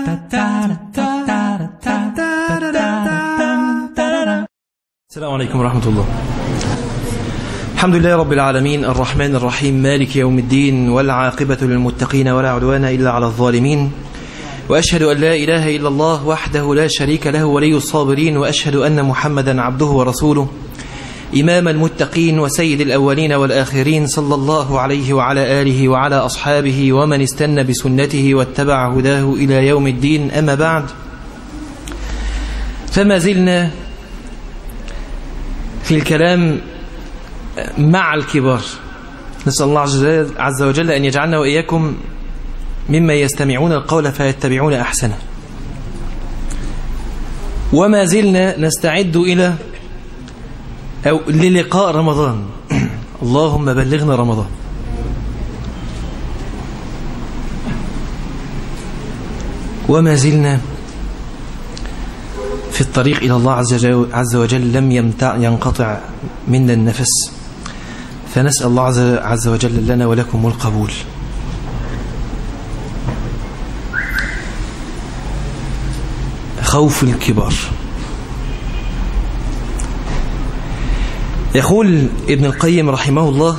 السلام عليكم ورحمة الله الحمد لله رب العالمين الرحمن الرحيم مالك يوم الدين والعاقبة للمتقين ولا عدوان إلا على الظالمين وأشهد أن لا إله إلا الله وحده لا شريك له ولي الصابرين وأشهد أن محمدا عبده ورسوله إمام المتقين وسيد الأولين والآخرين صلى الله عليه وعلى آله وعلى أصحابه ومن استنى بسنته واتبع هداه إلى يوم الدين أما بعد فما زلنا في الكلام مع الكبار نسأل الله عز وجل أن يجعلنا وإياكم مما يستمعون القول فيتبعون أحسنه وما زلنا نستعد إلى أو للقاء رمضان اللهم بلغنا رمضان وما زلنا في الطريق إلى الله عز وجل لم ينقطع منا النفس فنسأل الله عز وجل لنا ولكم القبول خوف الكبار يقول ابن القيم رحمه الله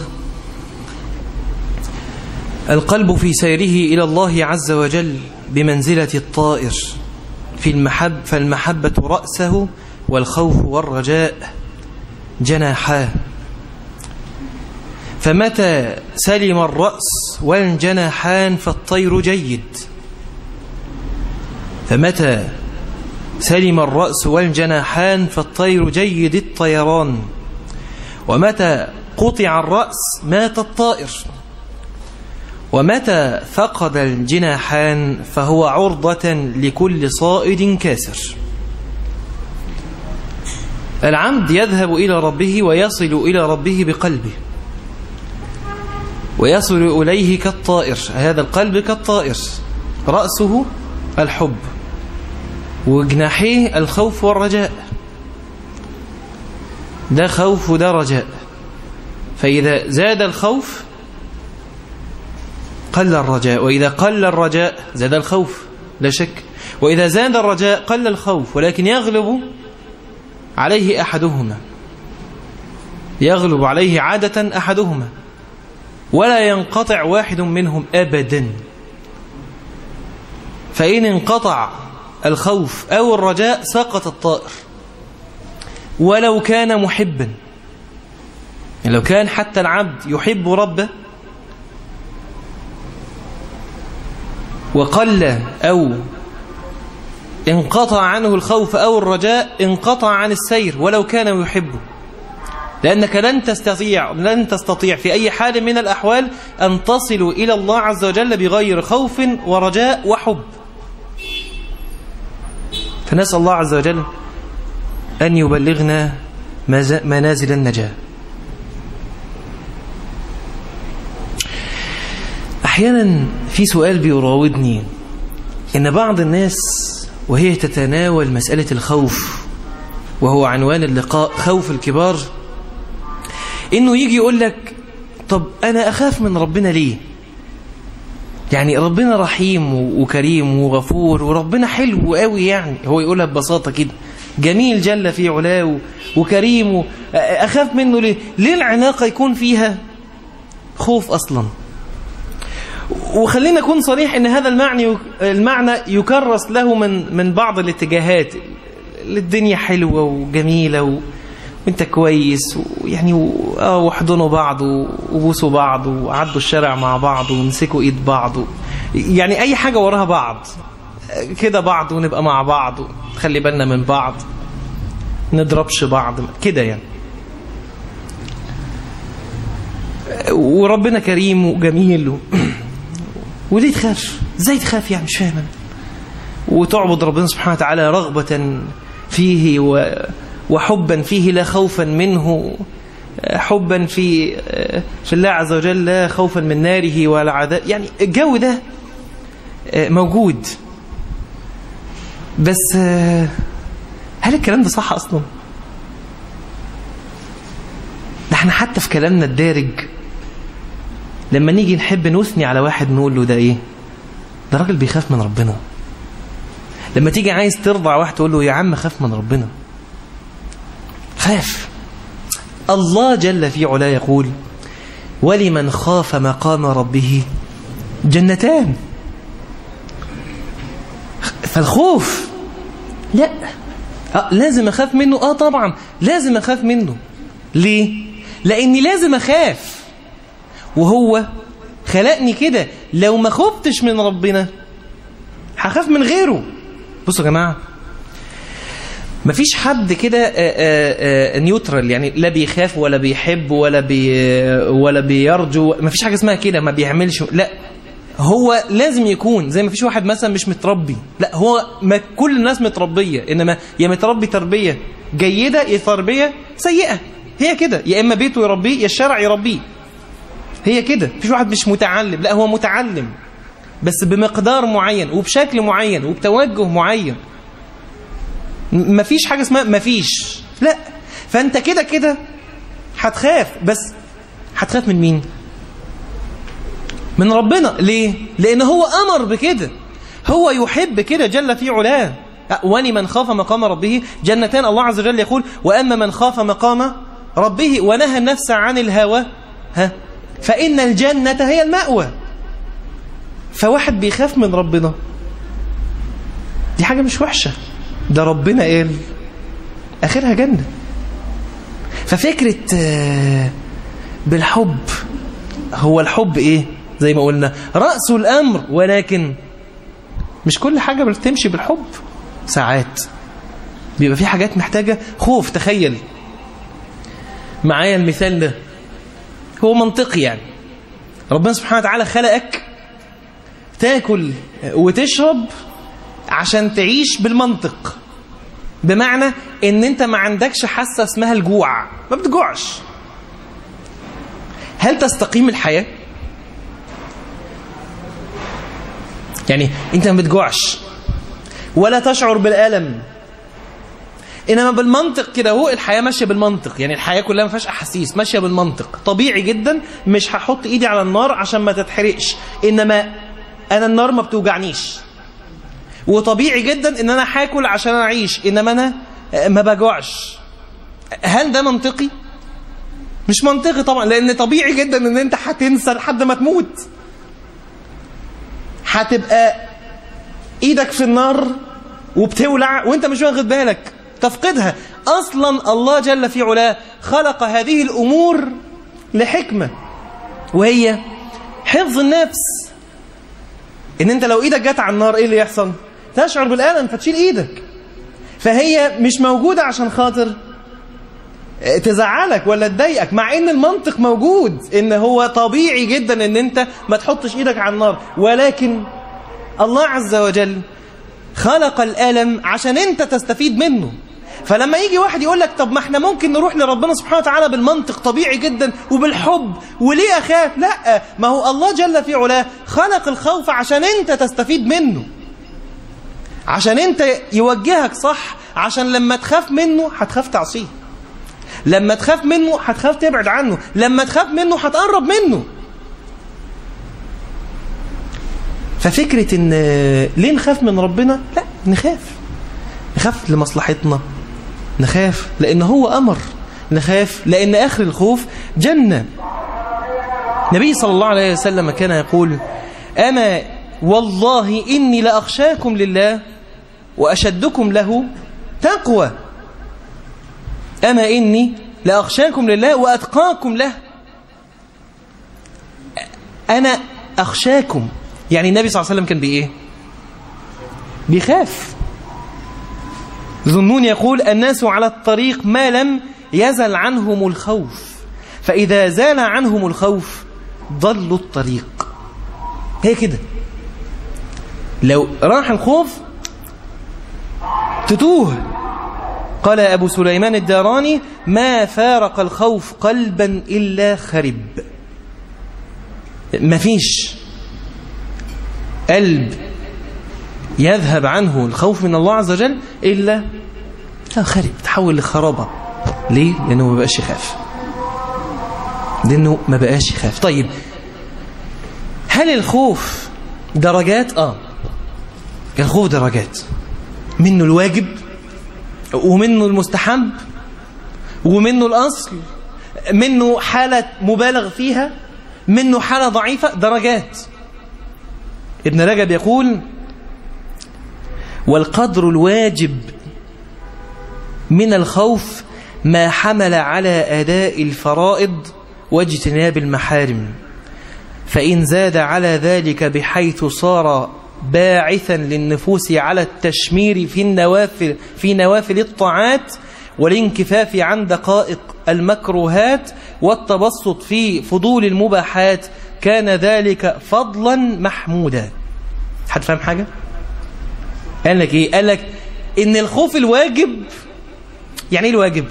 القلب في سيره إلى الله عز وجل بمنزلة الطائر في المحب فالمحبة رأسه والخوف والرجاء جناحاه فمتى سلم الرأس والجناحان فالطير جيد فمتى سلم الرأس والجناحان فالطير جيد الطيران ومتى قطع الرأس مات الطائر ومتى فقد الجناحان فهو عرضة لكل صائد كاسر العمد يذهب إلى ربه ويصل إلى ربه بقلبه ويصل إليه كالطائر هذا القلب كالطائر رأسه الحب وجناحيه الخوف والرجاء ده خوف وده رجاء فإذا زاد الخوف قل الرجاء وإذا قل الرجاء زاد الخوف لا شك وإذا زاد الرجاء قل الخوف ولكن يغلب عليه أحدهما يغلب عليه عادة أحدهما ولا ينقطع واحد منهم أبدا فإن انقطع الخوف أو الرجاء سقط الطائر ولو كان محبا يعني لو كان حتى العبد يحب ربه وقل أو انقطع عنه الخوف أو الرجاء انقطع عن السير ولو كان يحبه لأنك لن تستطيع لن تستطيع في أي حال من الأحوال أن تصلوا إلى الله عز وجل بغير خوف ورجاء وحب فنسأل الله عز وجل أن يبلغنا منازل النجاة أحيانا في سؤال بيراودني إن بعض الناس وهي تتناول مسألة الخوف وهو عنوان اللقاء خوف الكبار إنه يجي يقول لك طب أنا أخاف من ربنا ليه يعني ربنا رحيم وكريم وغفور وربنا حلو قوي يعني هو يقولها ببساطة كده جميل جل في علاه وكريم أخاف منه ليه ليه العلاقة يكون فيها خوف أصلا وخلينا أكون صريح أن هذا المعنى المعنى يكرس له من من بعض الاتجاهات الدنيا حلوة وجميلة و... وانت كويس ويعني واحضنوا بعض وبوسوا بعض وعدوا الشارع مع بعض ومسكوا ايد بعض يعني اي حاجة وراها بعض كده بعض ونبقى مع بعض خلي بالنا من بعض نضربش بعض كده يعني وربنا كريم وجميل و... وليه تخاف ازاي تخاف يعني مش فاهم انا وتعبد ربنا سبحانه وتعالى رغبة فيه و... وحبا فيه لا خوفا منه حبا في في الله عز وجل لا خوفا من ناره ولا عذاب يعني الجو ده موجود بس هل الكلام ده صح اصلا ده احنا حتى في كلامنا الدارج لما نيجي نحب نثني على واحد نقول له ده ايه ده راجل بيخاف من ربنا لما تيجي عايز ترضع واحد تقول له يا عم خاف من ربنا خاف الله جل في علا يقول ولمن خاف مقام ربه جنتان فالخوف لا آه لازم أخاف منه آه طبعا لازم أخاف منه ليه؟ لأني لازم أخاف وهو خلقني كده لو ما خفتش من ربنا هخاف من غيره بصوا يا جماعة مفيش حد كده نيوترال يعني لا بيخاف ولا بيحب ولا بي ولا بيرجو مفيش حاجة اسمها كده ما بيعملش لا هو لازم يكون زي ما فيش واحد مثلا مش متربي لا هو ما كل الناس متربية إنما يا متربي تربية جيدة يا تربية سيئة هي كده يا إما بيته يربيه يا الشارع يربيه هي كده مفيش واحد مش متعلم لا هو متعلم بس بمقدار معين وبشكل معين وبتوجه معين مفيش حاجة اسمها مفيش لا فأنت كده كده هتخاف بس هتخاف من مين من ربنا ليه لأن هو أمر بكده هو يحب كده جل في علاه ولمن خاف مقام ربه جنتان الله عز وجل يقول وأما من خاف مقام ربه ونهى النفس عن الهوى ها فإن الجنة هي المأوى فواحد بيخاف من ربنا دي حاجة مش وحشة ده ربنا قال آخرها جنة ففكرة بالحب هو الحب إيه زي ما قلنا رأس الأمر ولكن مش كل حاجة بتمشي بالحب ساعات بيبقى في حاجات محتاجة خوف تخيل معايا المثال ده هو منطقي يعني ربنا سبحانه وتعالى خلقك تاكل وتشرب عشان تعيش بالمنطق بمعنى ان انت ما عندكش حاسة اسمها الجوع ما بتجوعش هل تستقيم الحياة يعني انت ما بتجوعش ولا تشعر بالألم انما بالمنطق كده هو الحياه ماشيه بالمنطق يعني الحياه كلها ما فيهاش احاسيس ماشيه بالمنطق طبيعي جدا مش هحط ايدي على النار عشان ما تتحرقش انما انا النار ما بتوجعنيش وطبيعي جدا ان انا هاكل عشان اعيش انما انا ما بجوعش هل ده منطقي مش منطقي طبعا لان طبيعي جدا ان انت هتنسى لحد ما تموت هتبقى ايدك في النار وبتولع وانت مش واخد بالك تفقدها أصلا الله جل في علاه خلق هذه الأمور لحكمة وهي حفظ النفس إن أنت لو إيدك جت على النار إيه اللي يحصل تشعر بالألم فتشيل إيدك فهي مش موجودة عشان خاطر تزعلك ولا تضايقك مع ان المنطق موجود ان هو طبيعي جدا ان انت ما تحطش ايدك على النار ولكن الله عز وجل خلق الألم عشان انت تستفيد منه فلما يجي واحد يقول لك طب ما احنا ممكن نروح لربنا سبحانه وتعالى بالمنطق طبيعي جدا وبالحب وليه اخاف لا ما هو الله جل في علاه خلق الخوف عشان انت تستفيد منه عشان انت يوجهك صح عشان لما تخاف منه هتخاف تعصيه لما تخاف منه هتخاف تبعد عنه لما تخاف منه هتقرب منه ففكرة ان ليه نخاف من ربنا لا نخاف نخاف لمصلحتنا نخاف لان هو امر نخاف لان اخر الخوف جنة النبي صلى الله عليه وسلم كان يقول اما والله اني لاخشاكم لله واشدكم له تقوى اما اني لاخشاكم لله واتقاكم له انا اخشاكم يعني النبي صلى الله عليه وسلم كان بإيه بيخاف ظنون يقول الناس على الطريق ما لم يزل عنهم الخوف فإذا زال عنهم الخوف ضلوا الطريق هي كده لو راح الخوف تتوه قال أبو سليمان الداراني ما فارق الخوف قلبا إلا خرب مفيش قلب يذهب عنه الخوف من الله عز وجل إلا خرب تحول لخرابة ليه؟ لأنه ما بقاش يخاف لأنه ما بقاش يخاف طيب هل الخوف درجات؟ آه الخوف درجات منه الواجب ومنه المستحب ومنه الأصل منه حالة مبالغ فيها منه حالة ضعيفة درجات ابن رجب يقول والقدر الواجب من الخوف ما حمل على أداء الفرائض واجتناب المحارم فإن زاد على ذلك بحيث صار باعثا للنفوس على التشمير في النوافل في نوافل الطاعات والانكفاف عن دقائق المكروهات والتبسط في فضول المباحات كان ذلك فضلا محمودا حد فاهم حاجة؟ قال لك ايه؟ قال لك ان الخوف الواجب يعني ايه الواجب؟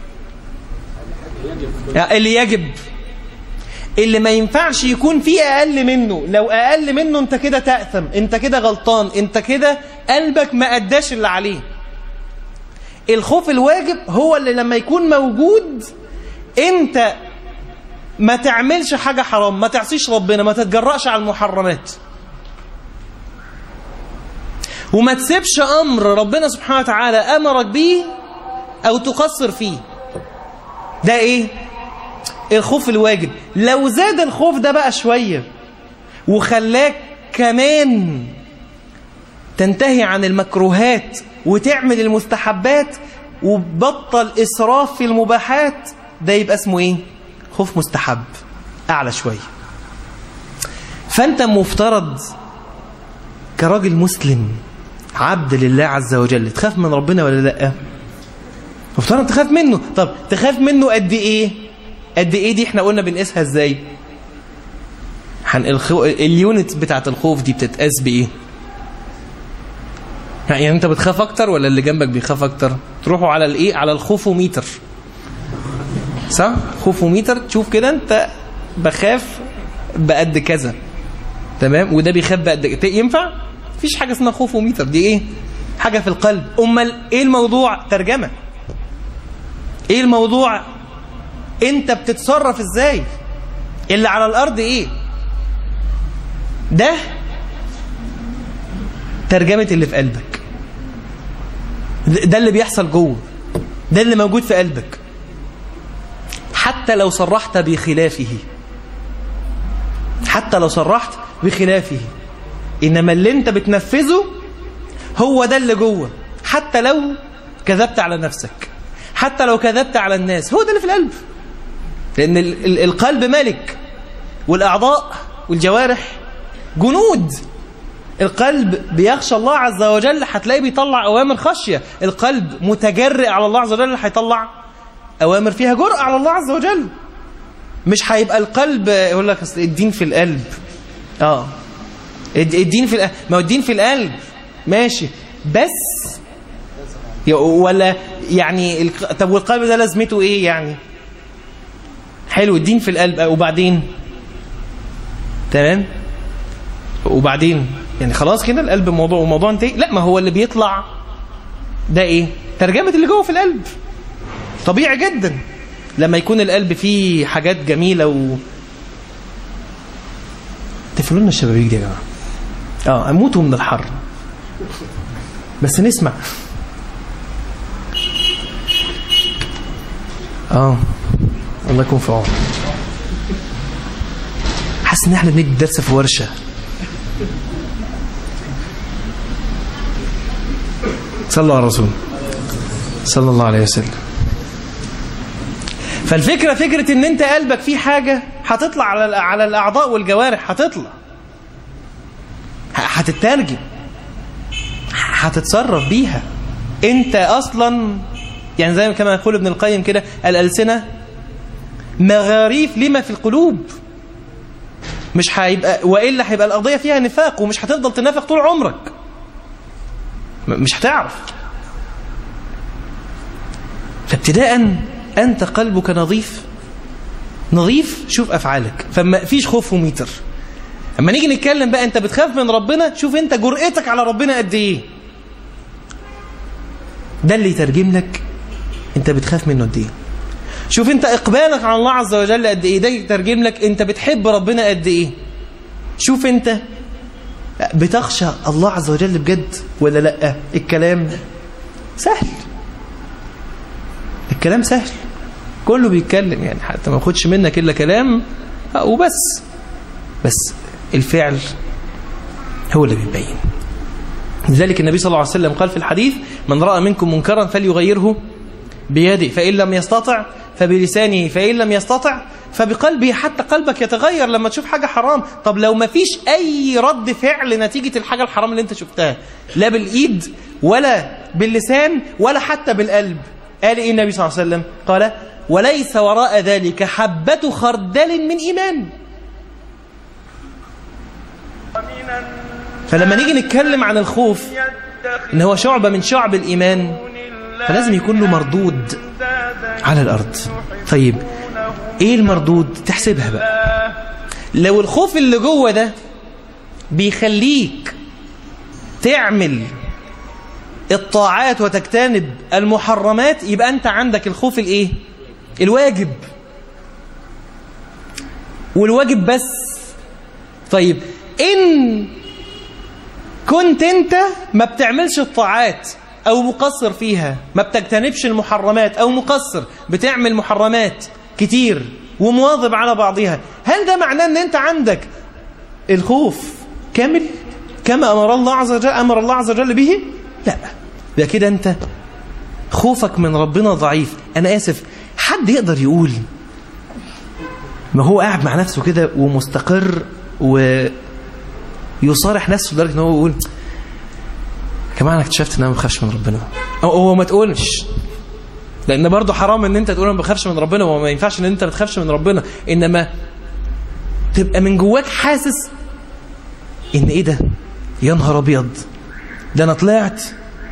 يعني اللي يجب اللي ما ينفعش يكون فيه أقل منه لو أقل منه أنت كده تأثم أنت كده غلطان أنت كده قلبك ما أداش اللي عليه الخوف الواجب هو اللي لما يكون موجود أنت ما تعملش حاجة حرام ما تعصيش ربنا ما تتجرأش على المحرمات وما تسيبش أمر ربنا سبحانه وتعالى أمرك به أو تقصر فيه ده إيه؟ الخوف الواجب لو زاد الخوف ده بقى شوية وخلاك كمان تنتهي عن المكروهات وتعمل المستحبات وبطل إسراف في المباحات ده يبقى اسمه إيه؟ خوف مستحب أعلى شوية فأنت مفترض كراجل مسلم عبد لله عز وجل تخاف من ربنا ولا لا مفترض تخاف منه طب تخاف منه قد ايه قد ايه دي احنا قلنا بنقيسها ازاي حن الخو... اليونت بتاعت الخوف دي بتتقاس بايه يعني انت بتخاف اكتر ولا اللي جنبك بيخاف اكتر تروحوا على الايه على الخوفوميتر صح خوفوميتر تشوف كده انت بخاف بقد كذا تمام وده بيخاف بقد كذا ينفع مفيش حاجه اسمها خوفوميتر دي ايه حاجه في القلب امال ايه الموضوع ترجمه ايه الموضوع انت بتتصرف ازاي اللي على الارض ايه ده ترجمة اللي في قلبك ده اللي بيحصل جوه ده اللي موجود في قلبك حتى لو صرحت بخلافه حتى لو صرحت بخلافه إنما اللي انت بتنفذه هو ده اللي جوه حتى لو كذبت على نفسك حتى لو كذبت على الناس هو ده اللي في القلب لأن القلب ملك والأعضاء والجوارح جنود القلب بيخشى الله عز وجل هتلاقيه بيطلع أوامر خشية القلب متجرئ على الله عز وجل هيطلع أوامر فيها جرأة على الله عز وجل مش هيبقى القلب يقول لك اصل الدين في القلب اه الدين في القلب ما هو الدين في القلب ماشي بس ولا يعني طب والقلب ده لازمته ايه يعني حلو الدين في القلب وبعدين تمام وبعدين يعني خلاص كده القلب موضوع وموضوع انتهي لا ما هو اللي بيطلع ده ايه ترجمة اللي جوه في القلب طبيعي جدا لما يكون القلب فيه حاجات جميلة و تفلوا لنا الشبابيك دي يا جماعة اه اموتوا من الحر بس نسمع اه الله يكون في عون حاسس ان احنا بندي درس في ورشه صلوا على الرسول صلى الله عليه وسلم فالفكرة فكرة ان انت قلبك فيه حاجة هتطلع على على الاعضاء والجوارح هتطلع هتترجم هتتصرف بيها انت اصلا يعني زي كما يقول ابن القيم كده الالسنه مغاريف لما في القلوب مش هيبقى والا هيبقى القضيه فيها نفاق ومش هتفضل تنافق طول عمرك مش هتعرف فابتداء انت قلبك نظيف نظيف شوف افعالك فما فيش خوف وميتر اما نيجي نتكلم بقى انت بتخاف من ربنا شوف انت جرأتك على ربنا قد ايه ده اللي يترجم لك انت بتخاف منه قد ايه شوف انت اقبالك على الله عز وجل قد ايه ده يترجم لك انت بتحب ربنا قد ايه شوف انت بتخشى الله عز وجل بجد ولا لا الكلام سهل الكلام سهل كله بيتكلم يعني حتى ما ياخدش منك الا كلام وبس بس الفعل هو اللي بيبين لذلك النبي صلى الله عليه وسلم قال في الحديث من رأى منكم منكرا فليغيره بيده فإن لم يستطع فبلسانه فإن لم يستطع فبقلبه حتى قلبك يتغير لما تشوف حاجة حرام طب لو ما فيش أي رد فعل نتيجة الحاجة الحرام اللي انت شفتها لا بالإيد ولا باللسان ولا حتى بالقلب قال إيه النبي صلى الله عليه وسلم قال وليس وراء ذلك حبة خردل من إيمان فلما نيجي نتكلم عن الخوف ان هو شعبة من شعب الإيمان فلازم يكون له مردود على الأرض طيب ايه المردود تحسبها بقى لو الخوف اللي جوه ده بيخليك تعمل الطاعات وتجتنب المحرمات يبقى انت عندك الخوف الايه الواجب والواجب بس طيب ان كنت انت ما بتعملش الطاعات او مقصر فيها ما بتجتنبش المحرمات او مقصر بتعمل محرمات كتير ومواظب على بعضها هل ده معناه ان انت عندك الخوف كامل كما امر الله عز وجل امر الله عز وجل به لا ده كده انت خوفك من ربنا ضعيف انا اسف حد يقدر يقول ما هو قاعد مع نفسه كده ومستقر ويصارح نفسه لدرجه ان هو يقول كمان انا اكتشفت ان انا ما بخافش من ربنا او هو ما تقولش لان برضه حرام ان انت تقول انا ما بخافش من ربنا وما ينفعش ان انت ما تخافش من ربنا انما تبقى من جواك حاسس ان ايه ده يا نهار ابيض ده انا طلعت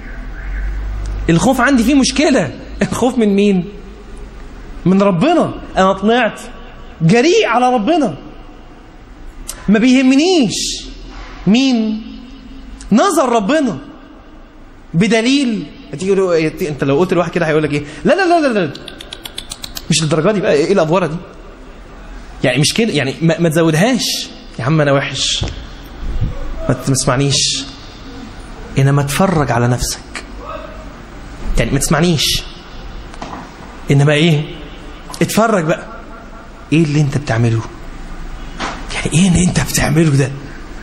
الخوف عندي فيه مشكله الخوف من مين من ربنا انا طلعت جريء على ربنا ما بيهمنيش مين نظر ربنا بدليل تيجي انت لو قلت لواحد كده هيقول لك ايه لا لا لا لا لا مش للدرجه دي بقى ايه الافوره دي يعني مش كده يعني ما, ما تزودهاش يا عم انا وحش ما تسمعنيش انما اتفرج على نفسك يعني ما تسمعنيش انما ايه اتفرج بقى ايه اللي انت بتعمله يعني ايه اللي انت بتعمله ده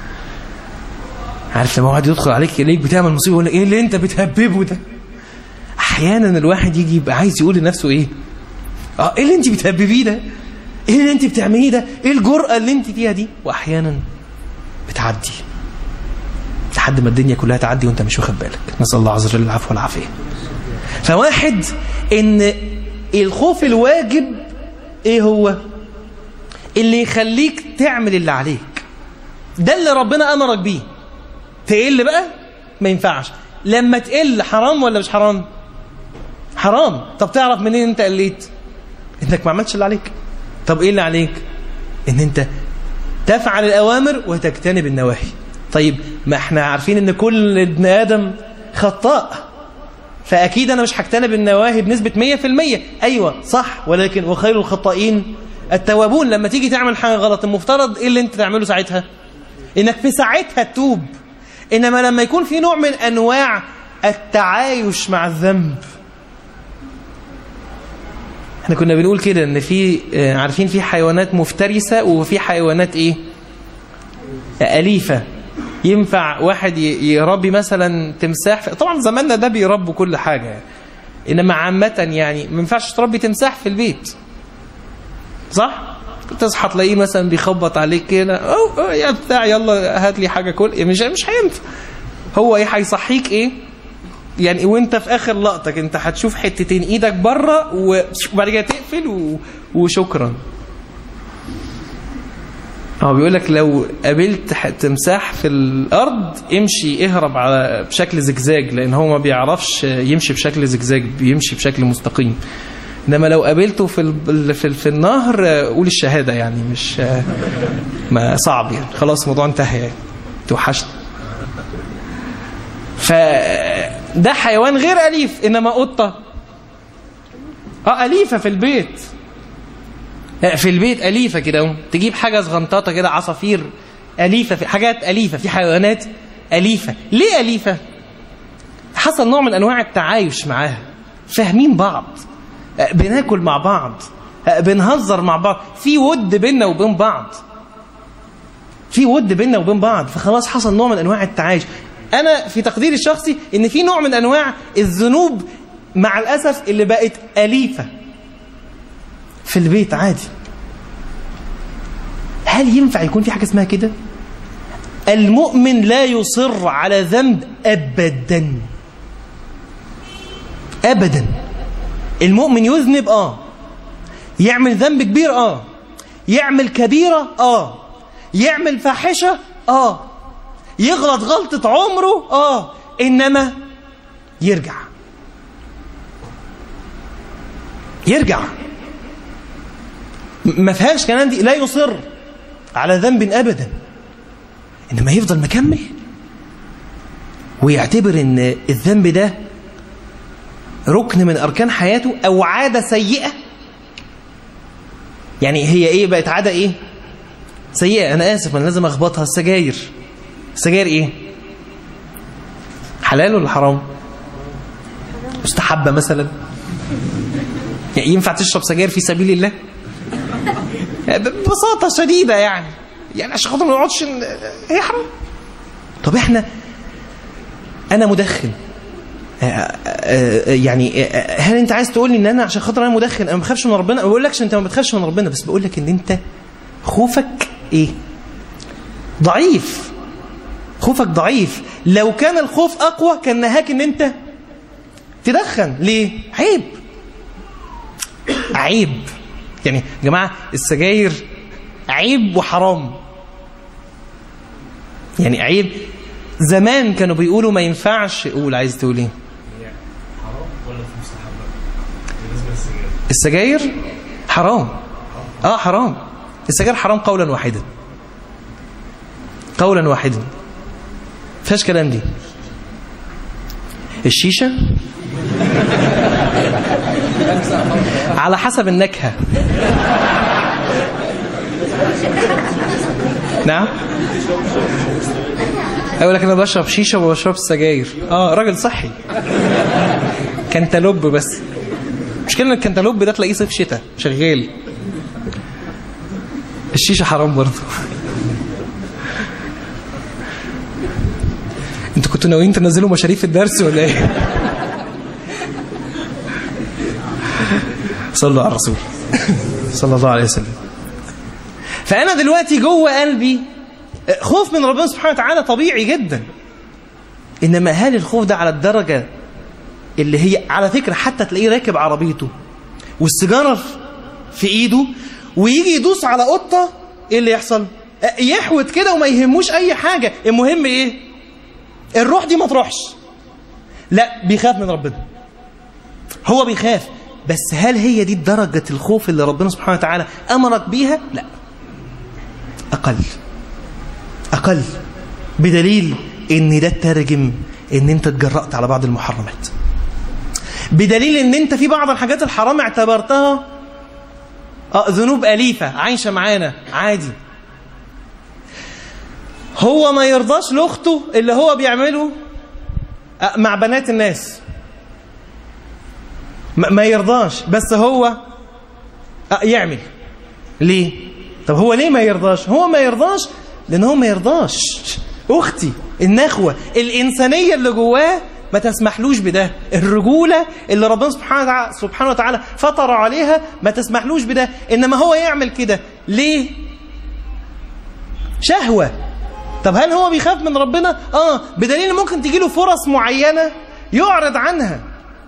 عارف لما واحد يدخل عليك ليك بتعمل مصيبه يقول لك ايه اللي انت بتهببه ده احيانا الواحد يجي يبقى عايز يقول لنفسه ايه اه ايه اللي انت بتهببيه ده ايه اللي انت بتعمليه ده ايه الجرأة اللي انت فيها دي واحيانا بتعدي لحد ما الدنيا كلها تعدي وانت مش واخد بالك نسال الله عز وجل العفو والعافيه فواحد ان الخوف الواجب ايه هو اللي يخليك تعمل اللي عليك ده اللي ربنا امرك بيه تقل بقى ما ينفعش لما تقل حرام ولا مش حرام حرام طب تعرف منين انت قليت انك ما عملتش اللي عليك طب ايه اللي عليك ان انت تفعل الاوامر وتجتنب النواهي طيب ما احنا عارفين ان كل ابن ادم خطاء فاكيد انا مش هجتنب النواهي بنسبه 100% ايوه صح ولكن وخير الخطائين التوابون لما تيجي تعمل حاجه غلط المفترض ايه اللي انت تعمله ساعتها انك في ساعتها تتوب انما لما يكون في نوع من انواع التعايش مع الذنب احنا كنا بنقول كده ان في عارفين في حيوانات مفترسه وفي حيوانات ايه اليفه ينفع واحد يربي مثلا تمساح طبعا زماننا ده بيربوا كل حاجه انما عامه يعني ما ينفعش تربي تمساح في البيت صح تصحى تلاقيه مثلا بيخبط عليك كده او يا بتاع يلا هات لي حاجه كل مش مش هينفع هو ايه هيصحيك ايه يعني وانت في اخر لقطك انت هتشوف حتتين ايدك بره وبعد كده تقفل و... وشكرا هو بيقول لك لو قابلت تمساح في الارض امشي اهرب على بشكل زجزاج لان هو ما بيعرفش يمشي بشكل زجزاج بيمشي بشكل مستقيم انما لو قابلته في ال... في, ال... في النهر قول الشهاده يعني مش ما صعب يعني خلاص الموضوع انتهى يعني توحشت فده حيوان غير أليف إنما قطة اه أليفة في البيت في البيت أليفة كده تجيب حاجة صغنطاطة كده عصافير أليفة في حاجات أليفة في حيوانات أليفة ليه أليفة؟ حصل نوع من أنواع التعايش معاها فاهمين بعض بناكل مع بعض بنهزر مع بعض في ود بيننا وبين بعض في ود بيننا وبين بعض فخلاص حصل نوع من أنواع التعايش أنا في تقديري الشخصي إن في نوع من أنواع الذنوب مع الأسف اللي بقت أليفة في البيت عادي هل ينفع يكون في حاجة اسمها كده المؤمن لا يصر على ذنب أبدا أبدا المؤمن يذنب آه يعمل ذنب كبير آه يعمل كبيرة آه يعمل فاحشة آه يغلط غلطة عمره آه إنما يرجع يرجع ما فيهاش كلام دي لا يصر على ذنب أبدا إنما يفضل مكمل ويعتبر إن الذنب ده ركن من أركان حياته أو عادة سيئة يعني هي إيه بقت عادة إيه سيئة أنا آسف أنا لازم أخبطها السجاير السجاير إيه حلال ولا حرام مستحبة مثلا يعني ينفع تشرب سجاير في سبيل الله ببساطة شديدة يعني يعني عشان خاطر ما نقعدش هي حرام طب احنا انا مدخن يعني هل انت عايز تقول لي ان انا عشان خاطر انا مدخن انا ما بخافش من ربنا ما بقولكش انت ما بتخافش من ربنا بس بقول لك ان انت خوفك ايه ضعيف خوفك ضعيف لو كان الخوف اقوى كان نهاك ان انت تدخن ليه عيب عيب يعني يا جماعه السجاير عيب وحرام يعني عيب زمان كانوا بيقولوا ما ينفعش قول عايز تقول ايه السجاير حرام اه حرام السجاير حرام قولا واحدا قولا واحدا فيهاش كلام دي الشيشة على حسب النكهة نعم اقول لك انا بشرب شيشه وما بشربش سجاير اه راجل صحي كنتالوب بس مشكلة ان الكنتالوب ده تلاقيه صيف شتاء شغال الشيشه حرام برضه انتوا كنتوا ناويين تنزلوا مشاريف الدرس ولا ايه صلوا على الرسول صلى الله عليه وسلم فانا دلوقتي جوه قلبي خوف من ربنا سبحانه وتعالى طبيعي جدا إنما هل الخوف ده على الدرجة اللي هي على فكرة حتى تلاقيه راكب عربيته والسيجارة في إيده ويجي يدوس على قطة إيه اللي يحصل يحوت كده وما يهموش أي حاجة المهم إيه الروح دي ما تروحش لا بيخاف من ربنا هو بيخاف بس هل هي دي درجة الخوف اللي ربنا سبحانه وتعالى أمرك بيها لا أقل أقل بدليل إن ده الترجم إن أنت اتجرأت على بعض المحرمات بدليل إن أنت في بعض الحاجات الحرام اعتبرتها آه ذنوب أليفة عايشة معانا عادي هو ما يرضاش لأخته اللي هو بيعمله آه مع بنات الناس ما يرضاش بس هو آه يعمل ليه طب هو ليه ما يرضاش هو ما يرضاش لأن هو ما يرضاش أختي النخوة الإنسانية اللي جواه ما تسمحلوش بده الرجولة اللي ربنا سبحانه وتعالى, سبحانه وتعالى فطر عليها ما تسمحلوش بده إنما هو يعمل كده ليه شهوة طب هل هو بيخاف من ربنا آه بدليل ممكن تجيله فرص معينة يعرض عنها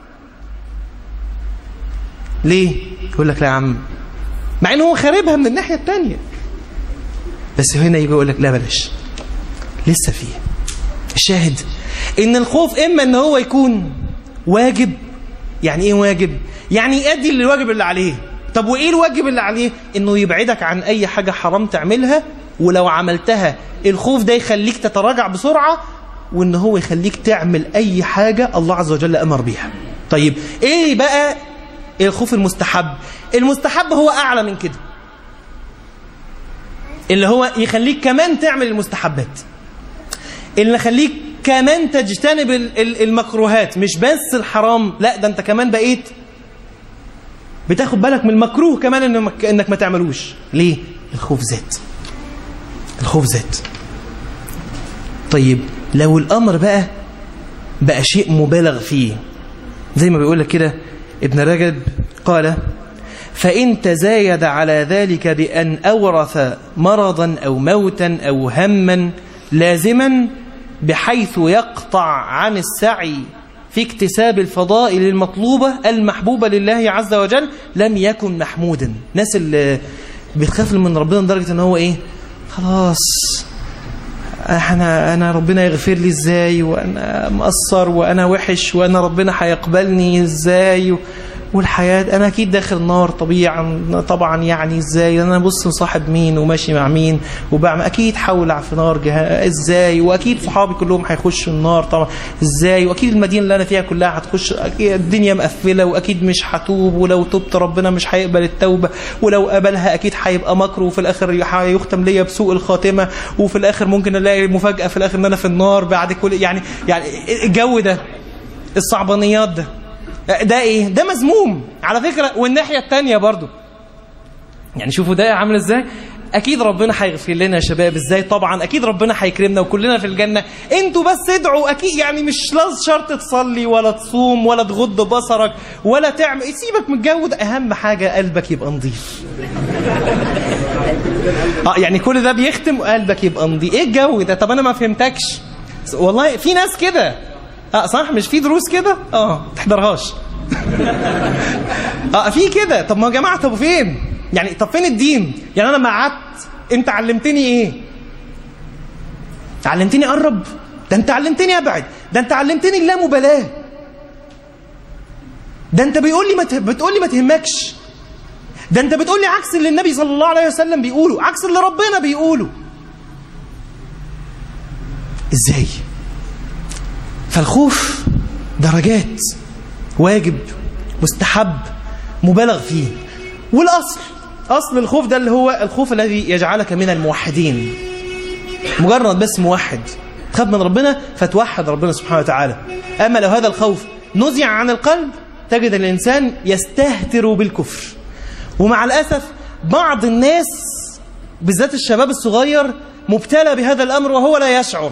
ليه يقول لك لا يا عم مع ان هو خاربها من الناحية التانية بس هنا يجي يقول لك لا بلاش لسه فيه الشاهد ان الخوف اما ان هو يكون واجب يعني ايه واجب يعني يؤدي للواجب اللي عليه طب وايه الواجب اللي عليه انه يبعدك عن اي حاجة حرام تعملها ولو عملتها الخوف ده يخليك تتراجع بسرعة وان هو يخليك تعمل اي حاجة الله عز وجل امر بيها طيب ايه بقى الخوف المستحب المستحب هو اعلى من كده اللي هو يخليك كمان تعمل المستحبات اللي يخليك كمان تجتنب المكروهات مش بس الحرام لا ده انت كمان بقيت بتاخد بالك من المكروه كمان انك, انك ما تعملوش ليه الخوف زاد الخوف زاد طيب لو الامر بقى بقى شيء مبالغ فيه زي ما بيقول لك كده ابن رجب قال فإن تزايد على ذلك بأن أورث مرضا أو موتا أو هما لازما بحيث يقطع عن السعي في اكتساب الفضائل المطلوبة المحبوبة لله عز وجل لم يكن محمودا ناس اللي بتخاف من ربنا لدرجة ان هو ايه خلاص انا انا ربنا يغفر لي ازاي وانا مقصر وانا وحش وانا ربنا هيقبلني ازاي والحياة أنا أكيد داخل النار طبيعا طبعا يعني إزاي أنا بص مصاحب مين وماشي مع مين وبعمل أكيد حولع في نار جه... إزاي وأكيد صحابي كلهم هيخشوا النار طبعا إزاي وأكيد المدينة اللي أنا فيها كلها هتخش أكيد الدنيا مقفلة وأكيد مش هتوب ولو تبت ربنا مش هيقبل التوبة ولو قبلها أكيد هيبقى مكر وفي الآخر هيختم ليا بسوء الخاتمة وفي الآخر ممكن ألاقي مفاجأة في الآخر إن أنا في النار بعد كل يعني يعني الجو ده الصعبانيات ده ده ايه ده مذموم على فكرة والناحية التانية برضو يعني شوفوا ده عامل ازاي اكيد ربنا هيغفر لنا يا شباب ازاي طبعا اكيد ربنا هيكرمنا وكلنا في الجنة انتوا بس ادعوا اكيد يعني مش لازم شرط تصلي ولا تصوم ولا تغض بصرك ولا تعمل سيبك من الجو ده اهم حاجة قلبك يبقى نظيف اه يعني كل ده بيختم قلبك يبقى نظيف ايه الجو ده طب انا ما فهمتكش والله في ناس كده اه صح مش في دروس كده اه تحضرهاش اه في كده طب ما يا جماعه طب فين يعني طب فين الدين يعني انا ما قعدت انت علمتني ايه علمتني اقرب ده انت علمتني ابعد ده انت علمتني اللامبالاه ده انت بيقول لي ما ت... بتقول لي ما تهمكش ده انت بتقول لي عكس اللي النبي صلى الله عليه وسلم بيقوله عكس اللي ربنا بيقوله ازاي فالخوف درجات واجب مستحب مبالغ فيه والأصل أصل الخوف ده اللي هو الخوف الذي يجعلك من الموحدين مجرد بس موحد تخاف من ربنا فتوحد ربنا سبحانه وتعالى أما لو هذا الخوف نزع عن القلب تجد الإنسان يستهتر بالكفر ومع الأسف بعض الناس بالذات الشباب الصغير مبتلى بهذا الأمر وهو لا يشعر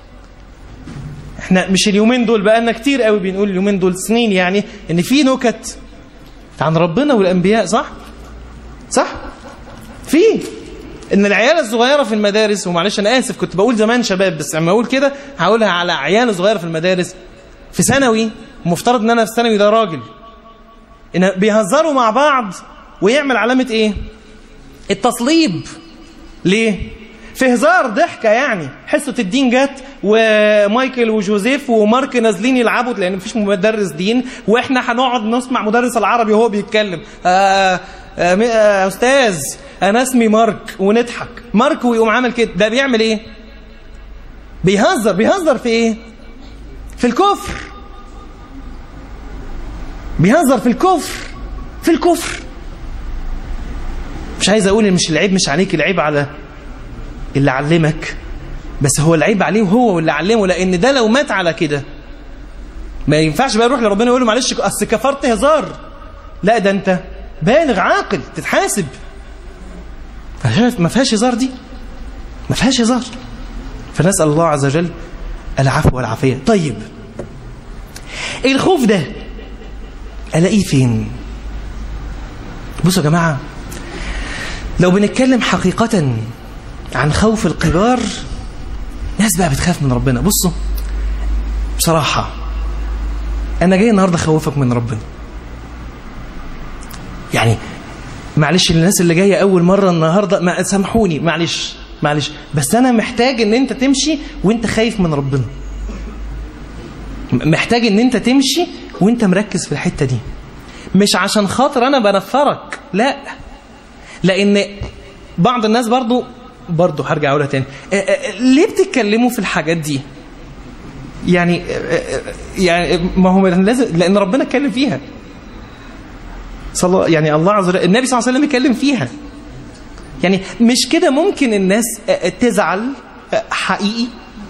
احنا مش اليومين دول بقالنا كتير قوي بنقول اليومين دول سنين يعني ان في نكت عن ربنا والانبياء صح صح في ان العيال الصغيره في المدارس ومعلش انا اسف كنت بقول زمان شباب بس لما اقول كده هقولها على عيال صغيره في المدارس في ثانوي مفترض ان انا في ثانوي ده راجل ان بيهزروا مع بعض ويعمل علامه ايه التصليب ليه في هزار ضحكة يعني حصة الدين جت ومايكل وجوزيف ومارك نازلين يلعبوا لأن مفيش مدرس دين وإحنا هنقعد نسمع مدرس العربي وهو بيتكلم آآ آآ أستاذ أنا اسمي مارك ونضحك مارك ويقوم عامل كده ده بيعمل إيه؟ بيهزر بيهزر في إيه؟ في الكفر بيهزر في الكفر في الكفر مش عايز أقول مش العيب مش عليك العيب على اللي علمك بس هو العيب عليه وهو اللي علمه لان ده لو مات على كده ما ينفعش بقى يروح لربنا يقول له معلش اصل كفرت هزار لا ده انت بالغ عاقل تتحاسب ما فيهاش هزار دي ما فيهاش هزار فنسال الله عز وجل العفو والعافيه طيب الخوف ده الاقيه فين بصوا يا جماعه لو بنتكلم حقيقه عن خوف الكبار ناس بقى بتخاف من ربنا بصوا بصراحة أنا جاي النهاردة أخوفك من ربنا يعني معلش الناس اللي جاية أول مرة النهاردة ما سامحوني معلش معلش بس أنا محتاج إن أنت تمشي وأنت خايف من ربنا محتاج إن أنت تمشي وأنت مركز في الحتة دي مش عشان خاطر أنا بنفرك لا لأن بعض الناس برضو برضو هرجع اقولها تاني ليه بتتكلموا في الحاجات دي يعني يعني ما هو لازم لان ربنا اتكلم فيها صلى يعني الله عز وجل النبي صلى الله عليه وسلم اتكلم فيها يعني مش كده ممكن الناس آه، تزعل آه، حقيقي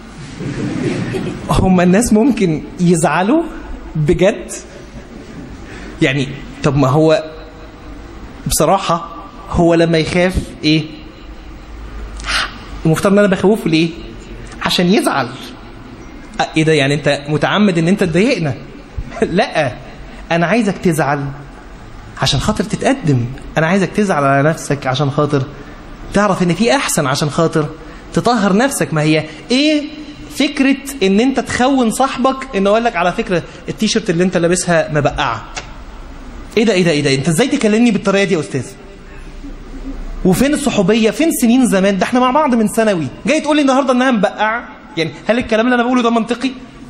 هم الناس ممكن يزعلوا بجد يعني طب ما هو بصراحة هو لما يخاف ايه المفترض ان انا بخوفه ليه عشان يزعل أه، ايه ده يعني انت متعمد ان انت تضايقنا لا انا عايزك تزعل عشان خاطر تتقدم انا عايزك تزعل على نفسك عشان خاطر تعرف ان في احسن عشان خاطر تطهر نفسك ما هي ايه فكرة ان انت تخون صاحبك انه اقول لك على فكرة التيشيرت اللي انت لابسها مبقعة ايه ده ايه ده ايه ده انت ازاي تكلمني بالطريقة دي يا استاذ وفين الصحوبية فين سنين زمان ده احنا مع بعض من ثانوي جاي تقول لي النهاردة انها مبقعة يعني هل الكلام اللي انا بقوله ده منطقي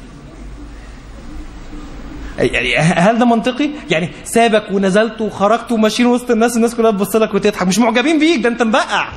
يعني هل ده منطقي؟ يعني سابك ونزلت وخرجت وماشيين وسط الناس الناس كلها تبص لك وتضحك مش معجبين بيك ده انت مبقع.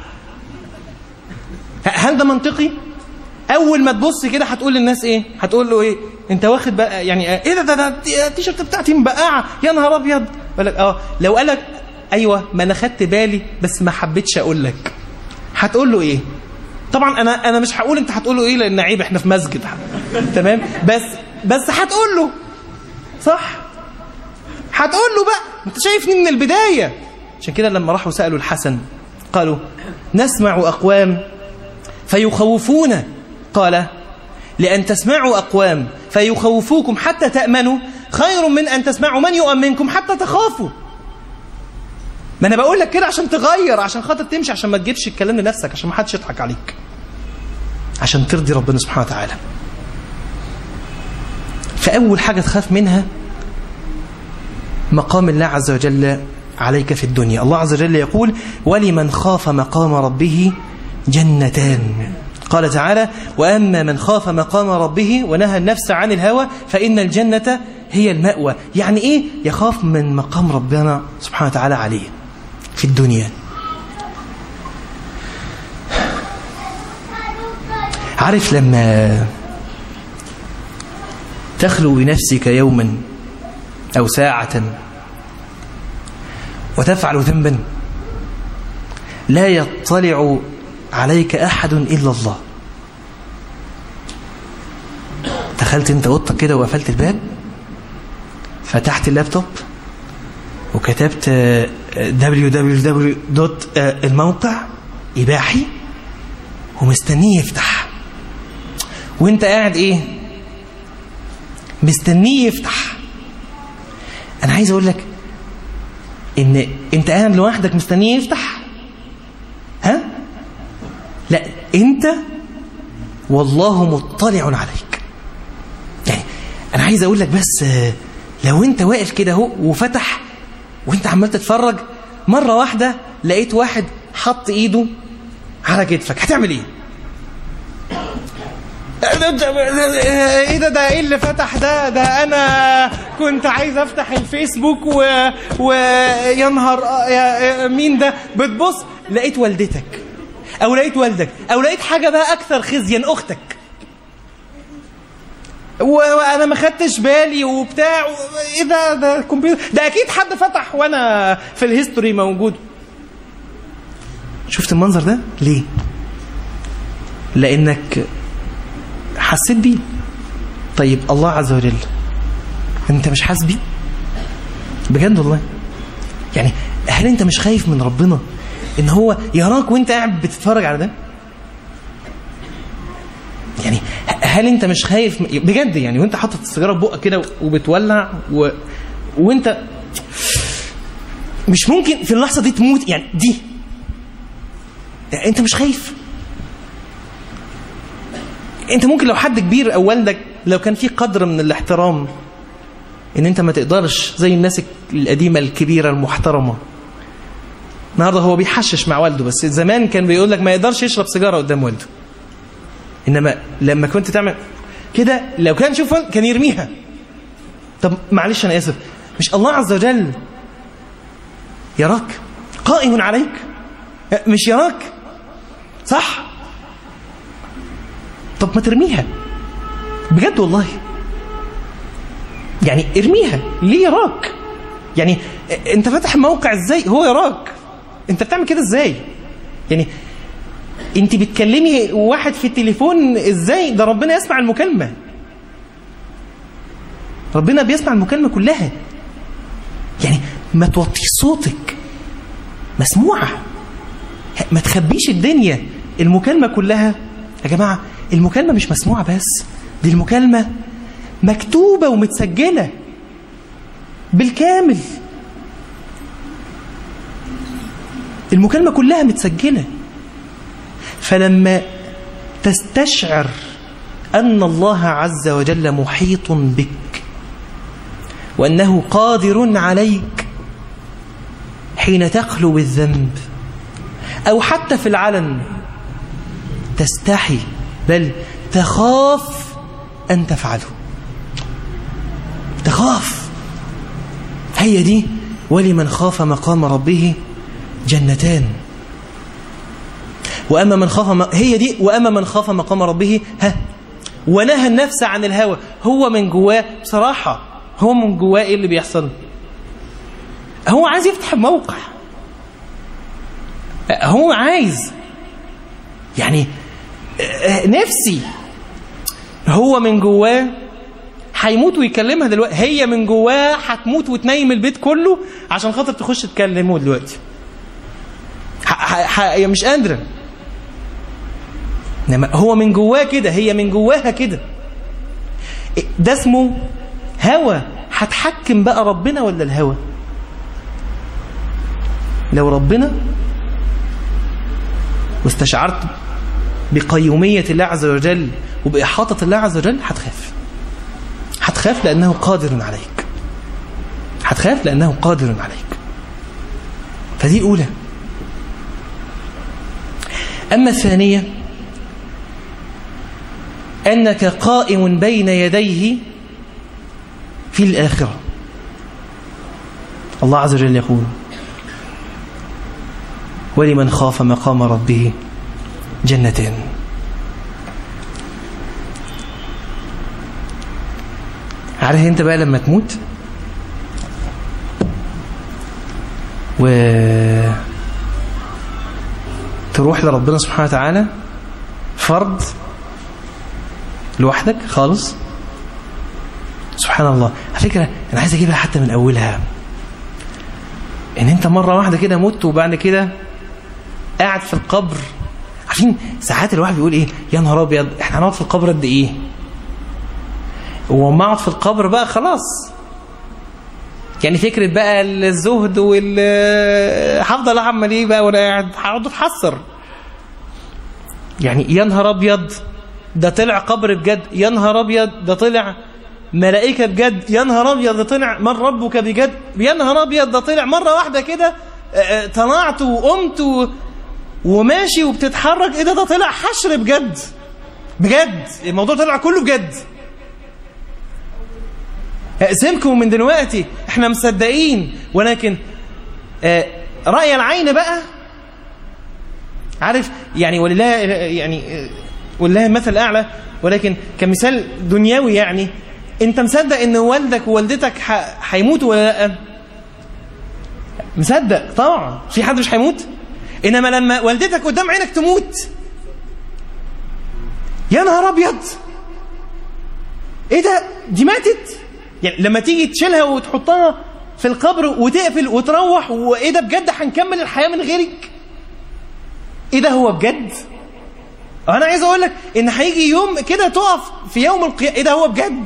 هل ده منطقي؟ اول ما تبص كده هتقول للناس ايه؟ هتقول له ايه؟ انت واخد بقى يعني ايه ده ده ده التيشيرت بتاعتي مبقعه يا نهار ابيض يقول لك اه لو قال لك ايوه ما انا خدت بالي بس ما حبيتش اقول لك هتقول له ايه؟ طبعا انا انا مش هقول انت هتقول له ايه لان عيب احنا في مسجد تمام بس بس هتقول له صح هتقول له بقى انت شايفني من البدايه عشان كده لما راحوا سالوا الحسن قالوا نسمع اقوام فيخوفون قال لان تسمعوا اقوام فيخوفوكم حتى تامنوا خير من ان تسمعوا من يؤمنكم حتى تخافوا ما انا بقول لك كده عشان تغير عشان خاطر تمشي عشان ما تجيبش الكلام لنفسك عشان ما حدش يضحك عليك عشان ترضي ربنا سبحانه وتعالى فأول حاجة تخاف منها مقام الله عز وجل عليك في الدنيا الله عز وجل يقول ولمن خاف مقام ربه جنتان قال تعالى وأما من خاف مقام ربه ونهى النفس عن الهوى فإن الجنة هي المأوى يعني إيه يخاف من مقام ربنا سبحانه وتعالى عليه في الدنيا عارف لما تخلو بنفسك يوما أو ساعة وتفعل ذنبا لا يطلع عليك أحد إلا الله دخلت انت اوضتك كده وقفلت الباب فتحت اللابتوب وكتبت www الموقع إباحي ومستنيه يفتح وانت قاعد ايه مستنيه يفتح انا عايز اقول لك ان انت قاعد لوحدك مستنيه يفتح ها لا انت والله مطلع عليك يعني انا عايز اقول لك بس لو انت واقف كده اهو وفتح وانت عمال تتفرج مره واحده لقيت واحد حط ايده على كتفك هتعمل ايه ايه ده ده ايه اللي فتح ده ده انا كنت عايز افتح الفيسبوك و, و... يا نهار يا مين ده بتبص لقيت والدتك او لقيت والدك او لقيت حاجه بقى اكثر خزيا اختك وانا ما خدتش بالي وبتاع ايه ده ده الكمبيوتر ده اكيد حد فتح وانا في الهيستوري موجود شفت المنظر ده ليه لانك حسيت بيه طيب الله عز وجل انت مش حاسس بيه بجد والله يعني هل انت مش خايف من ربنا ان هو يراك وانت قاعد بتتفرج على ده يعني هل انت مش خايف بجد يعني وانت حاطط السيجاره في بقك كده وبتولع و... وانت مش ممكن في اللحظه دي تموت يعني دي يعني انت مش خايف انت ممكن لو حد كبير او والدك لو كان في قدر من الاحترام ان انت ما تقدرش زي الناس القديمه الكبيره المحترمه النهارده هو بيحشش مع والده بس زمان كان بيقول لك ما يقدرش يشرب سيجاره قدام والده انما لما كنت تعمل كده لو كان شوف كان يرميها طب معلش انا اسف مش الله عز وجل يراك قائم عليك مش يراك صح طب ما ترميها بجد والله يعني ارميها ليه يراك يعني انت فاتح موقع ازاي هو يراك انت بتعمل كده ازاي يعني انت بتكلمي واحد في التليفون ازاي ده ربنا يسمع المكالمة ربنا بيسمع المكالمة كلها يعني ما توطيش صوتك مسموعة ما تخبيش الدنيا المكالمة كلها يا جماعة المكالمة مش مسموعة بس دي المكالمة مكتوبة ومتسجلة بالكامل المكالمة كلها متسجلة فلما تستشعر أن الله عز وجل محيط بك وأنه قادر عليك حين تخلو بالذنب أو حتى في العلن تستحي بل تخاف أن تفعله تخاف هي دي ولمن خاف مقام ربه جنتان وأما من خاف م... هي دي وأما من خاف مقام ربه ها ونهى النفس عن الهوى هو من جواه بصراحة هو من جواه إيه اللي بيحصل هو عايز يفتح موقع هو عايز يعني نفسي هو من جواه هيموت ويكلمها دلوقتي هي من جواه هتموت وتنيم البيت كله عشان خاطر تخش تكلمه دلوقتي هي مش قادره انما هو من جواه كده هي من جواها كده ده اسمه هوى هتحكم بقى ربنا ولا الهوى لو ربنا واستشعرت بقيومية الله عز وجل وبإحاطة الله عز وجل هتخاف هتخاف لأنه قادر عليك هتخاف لأنه قادر عليك فدي أولى أما الثانية أنك قائم بين يديه في الآخرة الله عز وجل يقول ولمن خاف مقام ربه جنتين عارف انت بقى لما تموت و تروح لربنا سبحانه وتعالى فرض لوحدك خالص سبحان الله على فكرة أنا عايز أجيبها حتى من أولها إن أنت مرة واحدة كده مت وبعد كده قاعد في القبر عارفين ساعات الواحد بيقول إيه يا نهار أبيض إحنا هنقعد في القبر قد إيه وما أقعد في القبر بقى خلاص يعني فكرة بقى الزهد وال هفضل أعمل إيه بقى وأنا قاعد هقعد أتحسر يعني يا نهار أبيض ده طلع قبر بجد يا نهار ابيض ده طلع ملائكه بجد يا نهار ابيض ده طلع من ربك بجد يا نهار ابيض ده طلع مره واحده كده طلعت وقمت و... وماشي وبتتحرك ايه ده ده طلع حشر بجد بجد الموضوع طلع كله بجد اقسمكم من دلوقتي احنا مصدقين ولكن رأي العين بقى عارف يعني ولله يعني ولله المثل الأعلى ولكن كمثال دنيوي يعني انت مصدق ان والدك ووالدتك هيموتوا ولا لا مصدق طبعا في حد مش هيموت انما لما والدتك قدام عينك تموت يا نهار ابيض ايه ده دي ماتت يعني لما تيجي تشيلها وتحطها في القبر وتقفل وتروح وايه ده بجد هنكمل الحياه من غيرك ايه ده هو بجد انا عايز اقول لك ان هيجي يوم كده تقف في يوم القيامه ايه ده هو بجد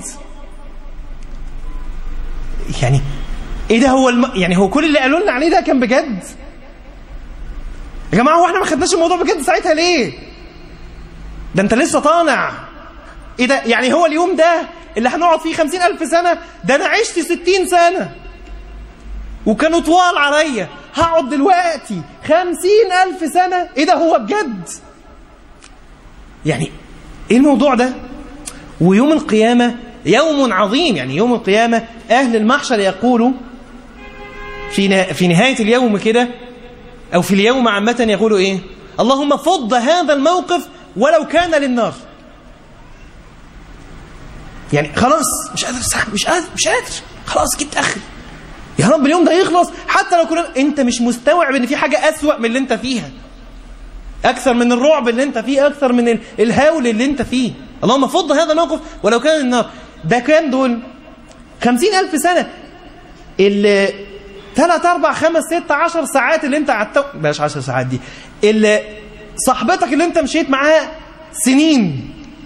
يعني ايه ده هو الم... يعني هو كل اللي قالوا لنا عليه ده كان بجد يا جماعه هو احنا ما خدناش الموضوع بجد ساعتها ليه ده انت لسه طالع ايه ده يعني هو اليوم ده اللي هنقعد فيه خمسين ألف سنة ده أنا عشت ستين سنة وكانوا طوال عليا هقعد دلوقتي خمسين ألف سنة ايه ده هو بجد يعني ايه الموضوع ده ويوم القيامة يوم عظيم يعني يوم القيامة أهل المحشر يقولوا في في نهاية اليوم كده أو في اليوم عامة يقولوا إيه اللهم فض هذا الموقف ولو كان للنار يعني خلاص مش قادر استحمل مش قادر مش قادر خلاص جبت اخر يا رب اليوم ده يخلص حتى لو كنا انت مش مستوعب ان في حاجه اسوأ من اللي انت فيها أكثر من الرعب اللي أنت فيه أكثر من الهول اللي أنت فيه اللهم فض هذا الموقف ولو كان النار ده كام دول خمسين ألف سنة اللي ثلاث أربع خمس ست عشر ساعات اللي أنت قعدت بلاش عشر ساعات دي اللي صاحبتك اللي أنت مشيت معاها سنين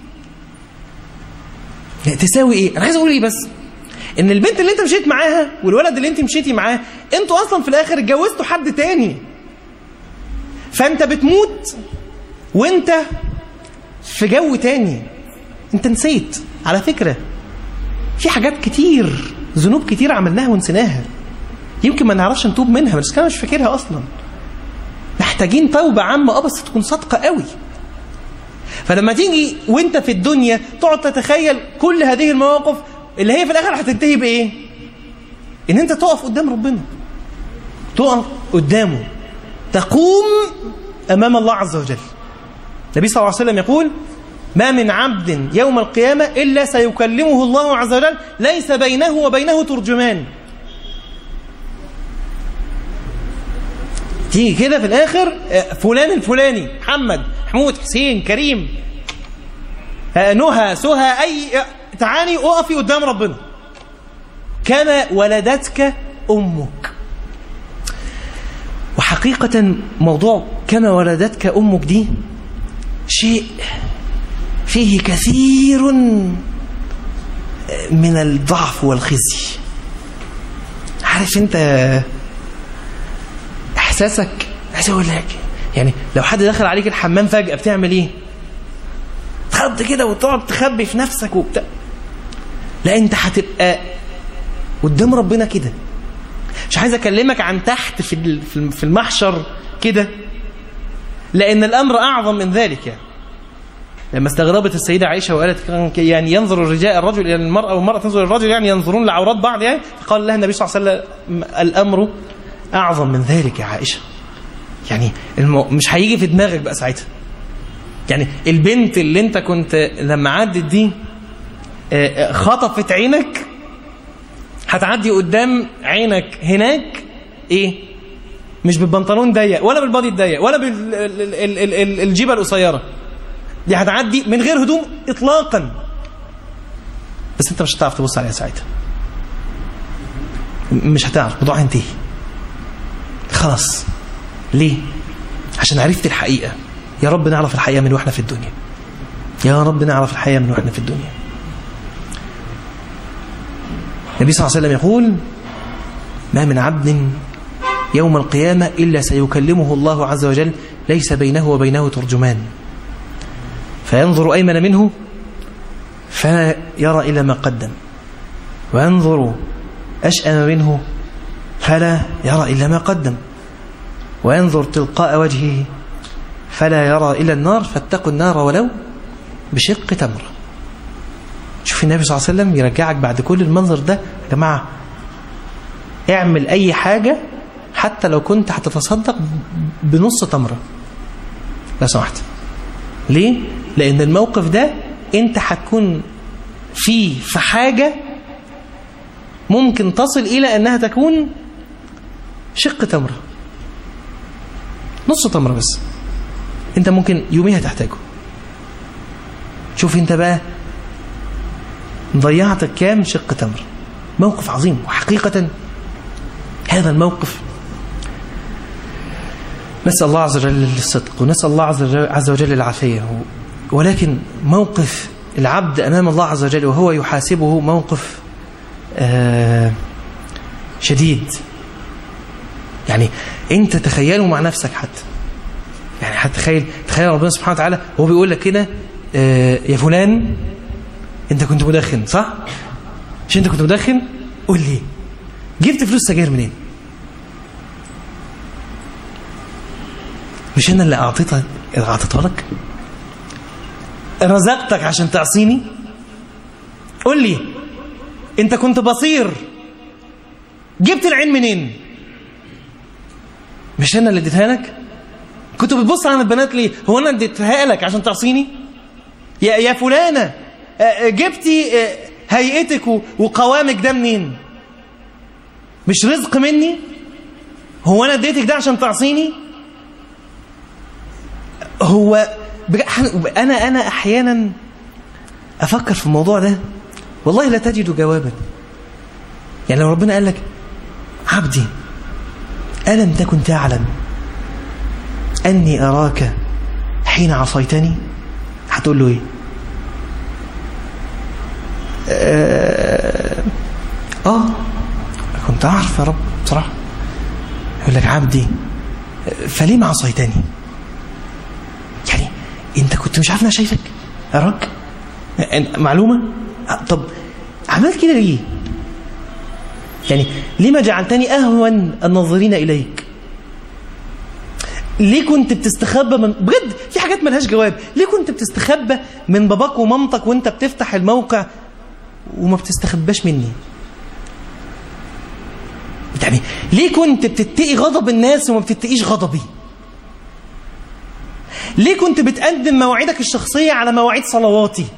تساوي إيه؟ أنا عايز أقول إيه بس إن البنت اللي أنت مشيت معاها والولد اللي أنت مشيتي معاه أنتوا أصلا في الآخر اتجوزتوا حد تاني فأنت بتموت وأنت في جو تاني أنت نسيت على فكرة في حاجات كتير ذنوب كتير عملناها ونسيناها يمكن ما نعرفش نتوب منها بس انا مش فاكرها اصلا محتاجين توبه عامه اه بس تكون صادقه قوي فلما تيجي وانت في الدنيا تقعد تتخيل كل هذه المواقف اللي هي في الاخر هتنتهي بايه ان انت تقف قدام ربنا تقف قدامه تقوم امام الله عز وجل النبي صلى الله عليه وسلم يقول ما من عبد يوم القيامة إلا سيكلمه الله عز وجل ليس بينه وبينه ترجمان تيجي كده في الآخر فلان الفلاني محمد محمود حسين كريم نهى سهى أي تعالي أقفي قدام ربنا كما ولدتك أمك وحقيقة موضوع كما ولدتك أمك دي شيء فيه كثير من الضعف والخزي عارف انت احساسك عايز اقول لك يعني لو حد دخل عليك الحمام فجأة بتعمل ايه تخض كده وتقعد تخبي في نفسك وبتاع لا انت هتبقى قدام ربنا كده مش عايز اكلمك عن تحت في في المحشر كده لان الامر اعظم من ذلك يعني لما استغربت السيدة عائشة وقالت يعني ينظر الرجال الرجل إلى المرأة والمرأة تنظر الرجل يعني ينظرون لعورات بعض يعني قال لها النبي صلى الله عليه وسلم الأمر أعظم من ذلك يا عائشة يعني المو... مش هيجي في دماغك بقى ساعتها يعني البنت اللي انت كنت لما عدت دي خطفت عينك هتعدي قدام عينك هناك ايه مش بالبنطلون ضيق ولا بالبادي الضيق ولا بالجيبه القصيره دي هتعدي من غير هدوم اطلاقا بس انت مش هتعرف تبص عليها ساعتها مش هتعرف الموضوع هينتهي خلاص ليه عشان عرفت الحقيقه يا رب نعرف الحقيقه من واحنا في الدنيا يا رب نعرف الحقيقه من واحنا في الدنيا النبي صلى الله عليه وسلم يقول ما من عبد يوم القيامه الا سيكلمه الله عز وجل ليس بينه وبينه ترجمان فينظر أيمن منه فلا يرى إلى ما قدم وينظر أشأم منه فلا يرى إلا ما قدم وينظر تلقاء وجهه فلا يرى إلى النار فاتقوا النار ولو بشق تمر شوف النبي صلى الله عليه وسلم يرجعك بعد كل المنظر ده يا جماعة اعمل أي حاجة حتى لو كنت هتتصدق بنص تمرة لو سمحت ليه؟ لأن الموقف ده أنت هتكون فيه في حاجة ممكن تصل إلى أنها تكون شق تمرة نص تمرة بس أنت ممكن يوميها تحتاجه شوف أنت بقى ضيعت كام شق تمر موقف عظيم وحقيقة هذا الموقف نسأل الله عز وجل الصدق ونسأل الله عز وجل العافية ولكن موقف العبد أمام الله عز وجل وهو يحاسبه موقف آه شديد يعني انت تخيله مع نفسك حتى يعني هتخيل تخيل ربنا سبحانه وتعالى وهو بيقول لك كده آه يا فلان انت كنت مدخن صح مش انت كنت مدخن قول لي جبت فلوس سجاير منين مش انا اللي اعطيتها اعطيتها لك رزقتك عشان تعصيني قول لي انت كنت بصير جبت العين منين مش انا اللي اديتها لك كنت بتبص على البنات ليه هو انا اديتها لك عشان تعصيني يا يا فلانه جبتي هيئتك وقوامك ده منين مش رزق مني هو انا اديتك ده عشان تعصيني هو أنا أنا أحيانا أفكر في الموضوع ده والله لا تجد جوابا يعني لو ربنا قال لك عبدي ألم تكن تعلم أني أراك حين عصيتني هتقول له إيه آه, آه كنت أعرف يا رب بصراحة يقول لك عبدي فليه ما عصيتني يعني انت كنت مش عارف انا شايفك اراك معلومة طب عملت كده ليه يعني لما جعلتني أهون الناظرين إليك ليه كنت بتستخبى من بجد في حاجات ملهاش جواب ليه كنت بتستخبى من باباك ومامتك وانت بتفتح الموقع وما بتستخباش مني يعني ليه كنت بتتقي غضب الناس وما بتتقيش غضبي ليه كنت بتقدم مواعيدك الشخصية على مواعيد صلواتي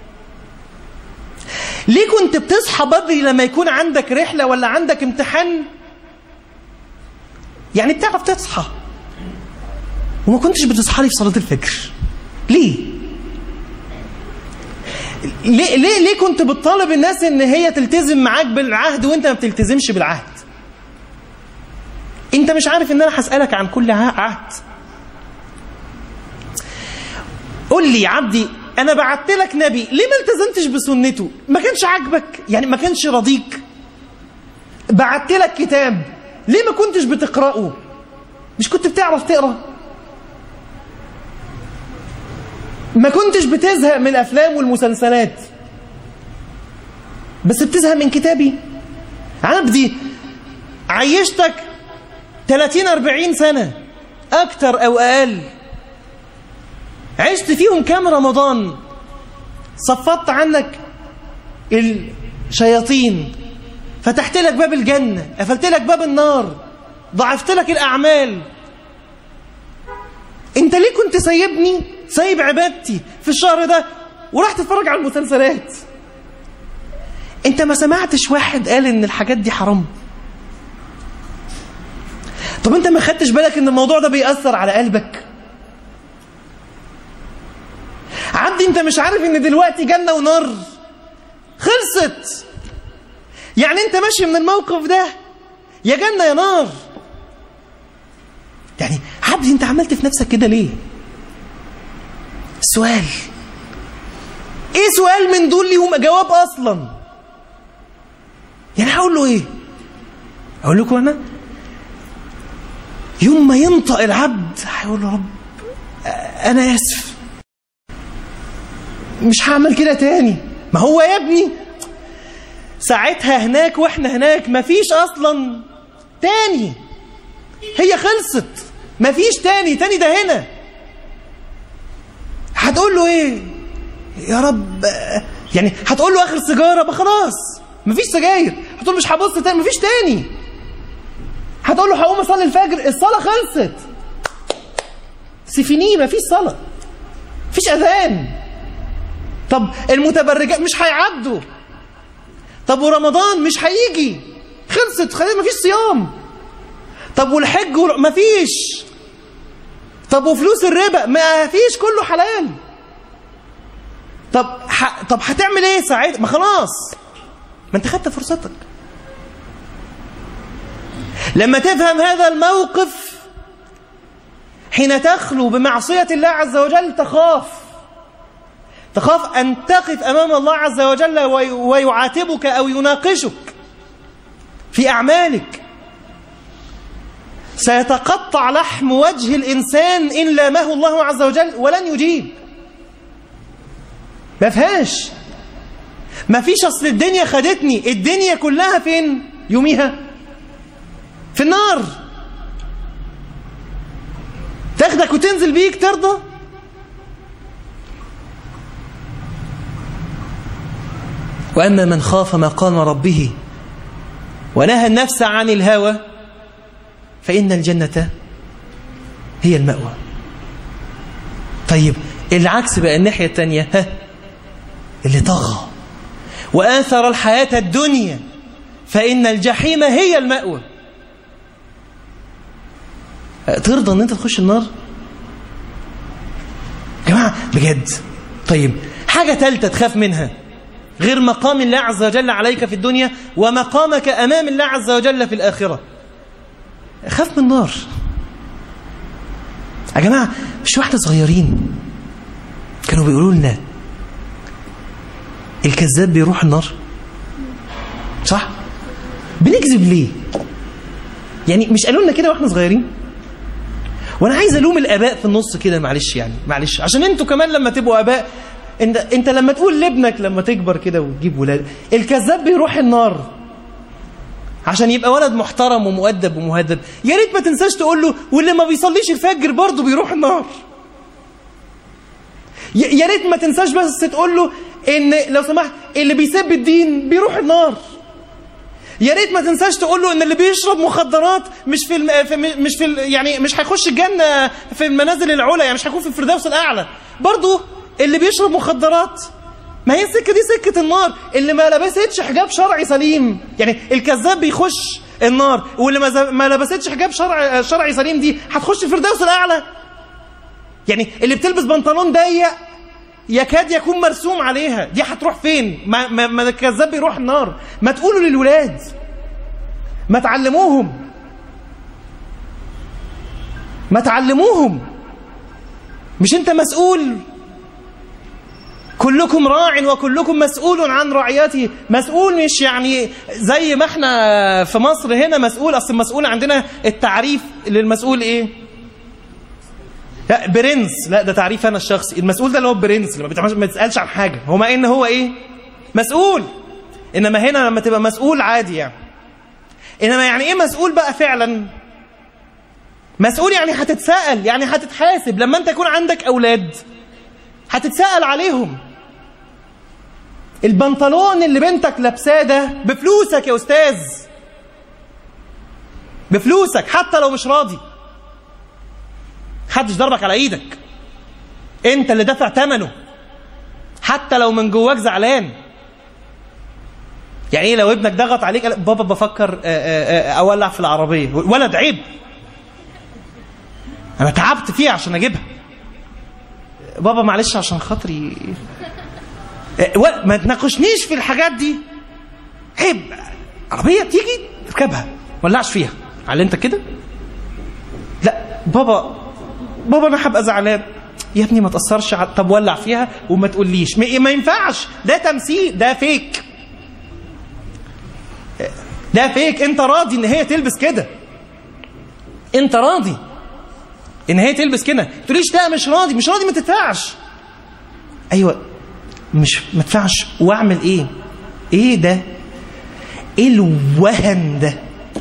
ليه كنت بتصحى بدري لما يكون عندك رحلة ولا عندك امتحان يعني بتعرف تصحى وما كنتش بتصحى لي في صلاة الفجر ليه ليه ليه ليه كنت بتطالب الناس ان هي تلتزم معاك بالعهد وانت ما بتلتزمش بالعهد انت مش عارف ان انا هسألك عن كل عهد قول لي يا عبدي انا بعت لك نبي ليه ما التزمتش بسنته ما كانش عاجبك يعني ما كانش راضيك بعت لك كتاب ليه ما كنتش بتقراه مش كنت بتعرف تقرا ما كنتش بتزهق من الافلام والمسلسلات بس بتزهق من كتابي عبدي عيشتك 30 40 سنه اكتر او اقل عشت فيهم كام رمضان صفطت عنك الشياطين فتحت لك باب الجنة قفلت لك باب النار ضعفت لك الأعمال انت ليه كنت سايبني سايب عبادتي في الشهر ده وراح تتفرج على المسلسلات انت ما سمعتش واحد قال ان الحاجات دي حرام طب انت ما خدتش بالك ان الموضوع ده بيأثر على قلبك عبدي انت مش عارف ان دلوقتي جنة ونار خلصت يعني انت ماشي من الموقف ده يا جنة يا نار يعني عبدي انت عملت في نفسك كده ليه سؤال ايه سؤال من دول ليهم جواب اصلا يعني هقول له ايه اقول لكم انا يوم ما ينطق العبد هيقول له رب انا اسف مش هعمل كده تاني ما هو يا ابني ساعتها هناك واحنا هناك مفيش اصلا تاني هي خلصت مفيش تاني تاني ده هنا هتقول له ايه يا رب يعني هتقول له اخر سيجاره بقى خلاص مفيش سجاير هتقول له مش هبص تاني مفيش تاني هتقول له هقوم اصلي الفجر الصلاه خلصت سيفينيه مفيش صلاه مفيش اذان طب المتبرجات مش هيعدوا طب ورمضان مش هيجي خلصت خلاص مفيش صيام طب والحج ور... مفيش طب وفلوس الربا مفيش كله حلال طب ح... طب هتعمل ايه ساعتها ما خلاص ما انت خدت فرصتك لما تفهم هذا الموقف حين تخلو بمعصية الله عز وجل تخاف تخاف أن تقف أمام الله عز وجل ويعاتبك أو يناقشك في أعمالك سيتقطع لحم وجه الإنسان إن لامه الله عز وجل ولن يجيب ما فيهاش ما فيش أصل الدنيا خدتني الدنيا كلها فين يوميها في النار تاخدك وتنزل بيك ترضى وأما من خاف مقام ربه ونهى النفس عن الهوى فإن الجنة هي المأوى طيب العكس بقى الناحية التانية ها اللي طغى وآثر الحياة الدنيا فإن الجحيم هي المأوى ترضى ان انت تخش النار بجد طيب حاجة ثالثة تخاف منها غير مقام الله عز وجل عليك في الدنيا ومقامك أمام الله عز وجل في الآخرة خاف من النار يا جماعة مش واحنا صغيرين كانوا بيقولوا لنا الكذاب بيروح النار صح بنكذب ليه يعني مش قالوا لنا كده واحنا صغيرين وانا عايز الوم الاباء في النص كده معلش يعني معلش عشان انتوا كمان لما تبقوا اباء انت انت لما تقول لابنك لما تكبر كده وتجيب ولاد الكذاب بيروح النار عشان يبقى ولد محترم ومؤدب ومهذب يا ريت ما تنساش تقول له واللي ما بيصليش الفجر برضه بيروح النار يا ريت ما تنساش بس تقول له ان لو سمحت اللي بيسب الدين بيروح النار يا ريت ما تنساش تقول له ان اللي بيشرب مخدرات مش في, الم... في مش في ال... يعني مش هيخش الجنه في المنازل العلى يعني مش هيكون في الفردوس الاعلى برضه اللي بيشرب مخدرات ما هي السكه دي سكه النار اللي ما لبستش حجاب شرعي سليم يعني الكذاب بيخش النار واللي ما, ز... ما لبستش حجاب شرعي شرعي سليم دي هتخش الفردوس الاعلى يعني اللي بتلبس بنطلون ضيق يكاد يكون مرسوم عليها دي هتروح فين ما, ما, ما الكذاب بيروح النار ما تقولوا للولاد ما تعلموهم ما تعلموهم مش انت مسؤول كلكم راع وكلكم مسؤول عن رعيته مسؤول مش يعني زي ما احنا في مصر هنا مسؤول اصل المسؤول عندنا التعريف للمسؤول ايه لا برنس لا ده تعريف انا الشخصي المسؤول ده اللي هو برنس اللي ما بيتسالش عن حاجه هو ما ان هو ايه مسؤول انما هنا لما تبقى مسؤول عادي يعني انما يعني ايه مسؤول بقى فعلا مسؤول يعني هتتسال يعني هتتحاسب لما انت يكون عندك اولاد هتتسال عليهم البنطلون اللي بنتك لابساه ده بفلوسك يا استاذ بفلوسك حتى لو مش راضي حدش ضربك على ايدك انت اللي دافع ثمنه حتى لو من جواك زعلان يعني ايه لو ابنك ضغط عليك قال بابا بفكر اولع في العربيه ولد عيب انا تعبت فيها عشان اجيبها بابا معلش عشان خاطري ما تناقشنيش في الحاجات دي عيب عربيه تيجي اركبها ولعش فيها علمتك كده لا بابا بابا انا هبقى زعلان يا ابني ما تاثرش طب ولع فيها وما تقوليش ما ينفعش ده تمثيل ده فيك ده فيك انت راضي ان هي تلبس كده انت راضي ان هي تلبس كده تقوليش لا مش راضي مش راضي ما تدفعش ايوه مش ما تدفعش واعمل ايه ايه ده ايه الوهن ده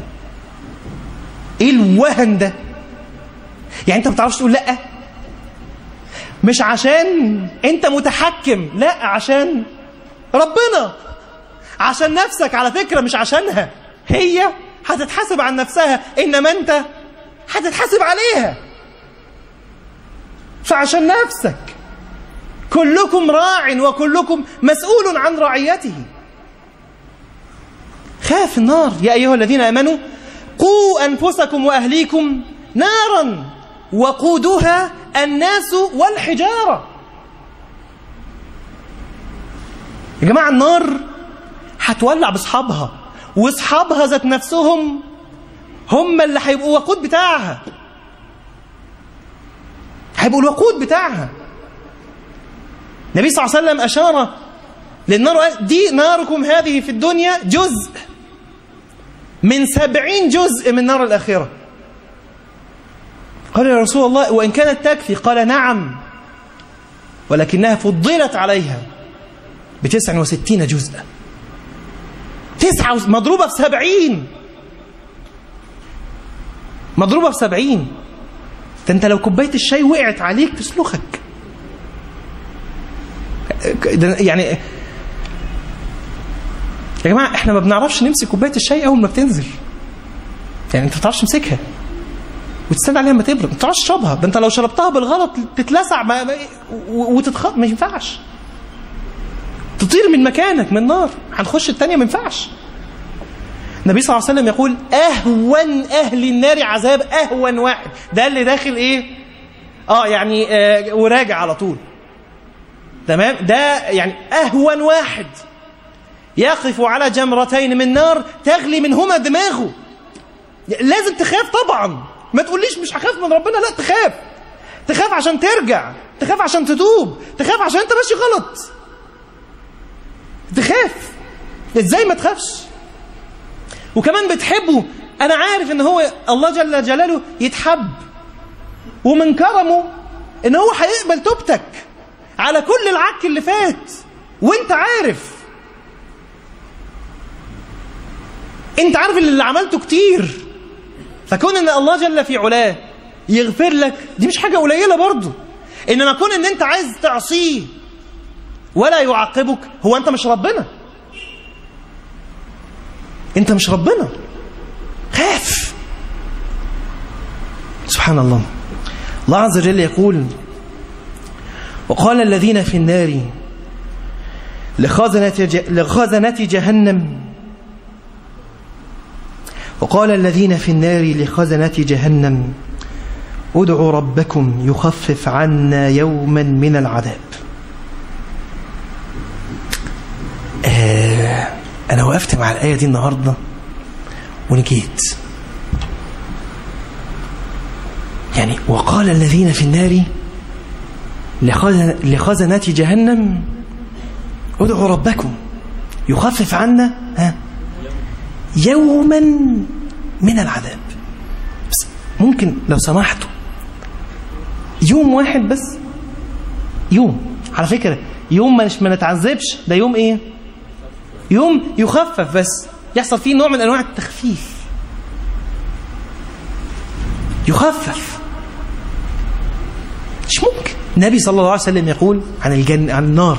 ايه الوهن ده يعني انت ما بتعرفش تقول لا مش عشان انت متحكم لا عشان ربنا عشان نفسك على فكرة مش عشانها هي هتتحاسب عن نفسها انما انت هتتحاسب عليها فعشان نفسك كلكم راع وكلكم مسؤول عن رعيته خاف النار يا أيها الذين آمنوا قوا أنفسكم وأهليكم نارا وقودها الناس والحجارة يا جماعة النار هتولع بأصحابها وأصحابها ذات نفسهم هم اللي هيبقوا وقود بتاعها هيبقوا الوقود بتاعها النبي صلى الله عليه وسلم أشار للنار دي ناركم هذه في الدنيا جزء من سبعين جزء من نار الآخرة قال يا رسول الله وإن كانت تكفي قال نعم ولكنها فضلت عليها بتسع وستين جزءا تسعة مضروبة في سبعين مضروبة في سبعين ده انت لو كوباية الشاي وقعت عليك تسلخك يعني يا جماعة احنا ما بنعرفش نمسك كوباية الشاي أول ما بتنزل يعني انت ما بتعرفش تمسكها وتستنى عليها ما تبرد ما بتعرفش تشربها ده انت لو شربتها بالغلط تتلسع ما ما وتتخط ما ينفعش تطير من مكانك من النار هنخش الثانيه ما ينفعش النبي صلى الله عليه وسلم يقول اهون اهل النار عذاب اهون واحد ده اللي داخل ايه اه يعني آه وراجع على طول تمام ده يعني أهون واحد يقف على جمرتين من نار تغلي منهما دماغه لازم تخاف طبعا ما تقوليش مش هخاف من ربنا لا تخاف تخاف عشان ترجع تخاف عشان تتوب تخاف عشان انت ماشي غلط تخاف ازاي ما تخافش وكمان بتحبه انا عارف ان هو الله جل جلاله يتحب ومن كرمه ان هو هيقبل توبتك على كل العك اللي فات وانت عارف انت عارف اللي عملته كتير فكون ان الله جل في علاه يغفر لك دي مش حاجة قليلة برضه انما كون ان انت عايز تعصيه ولا يعاقبك هو انت مش ربنا انت مش ربنا خاف سبحان الله الله عز وجل يقول وقال الذين في النار لخزنة, لخزنة جهنم وقال الذين في النار لخزنة جهنم ادعوا ربكم يخفف عنا يوما من العذاب آه أنا وقفت مع الآية دي النهاردة ونجيت يعني وقال الذين في النار لخزنة جهنم ادعوا ربكم يخفف عنا ها يوما من العذاب بس ممكن لو سمحتوا يوم واحد بس يوم على فكرة يوم مش ما نتعذبش ده يوم ايه يوم يخفف بس يحصل فيه نوع من انواع التخفيف يخفف مش ممكن النبي صلى الله عليه وسلم يقول عن الجنة عن النار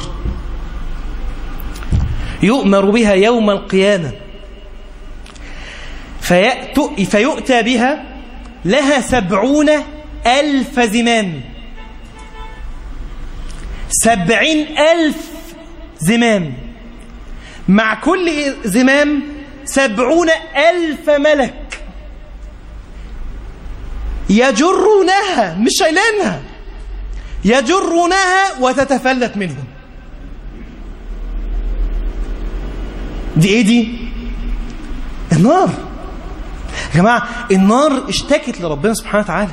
يؤمر بها يوم القيامة فيؤتى بها لها سبعون ألف زمام سبعين ألف زمام مع كل زمام سبعون ألف ملك يجرونها مش شايلينها يجرونها وتتفلت منهم دي ايه دي النار يا جماعة النار اشتكت لربنا سبحانه وتعالى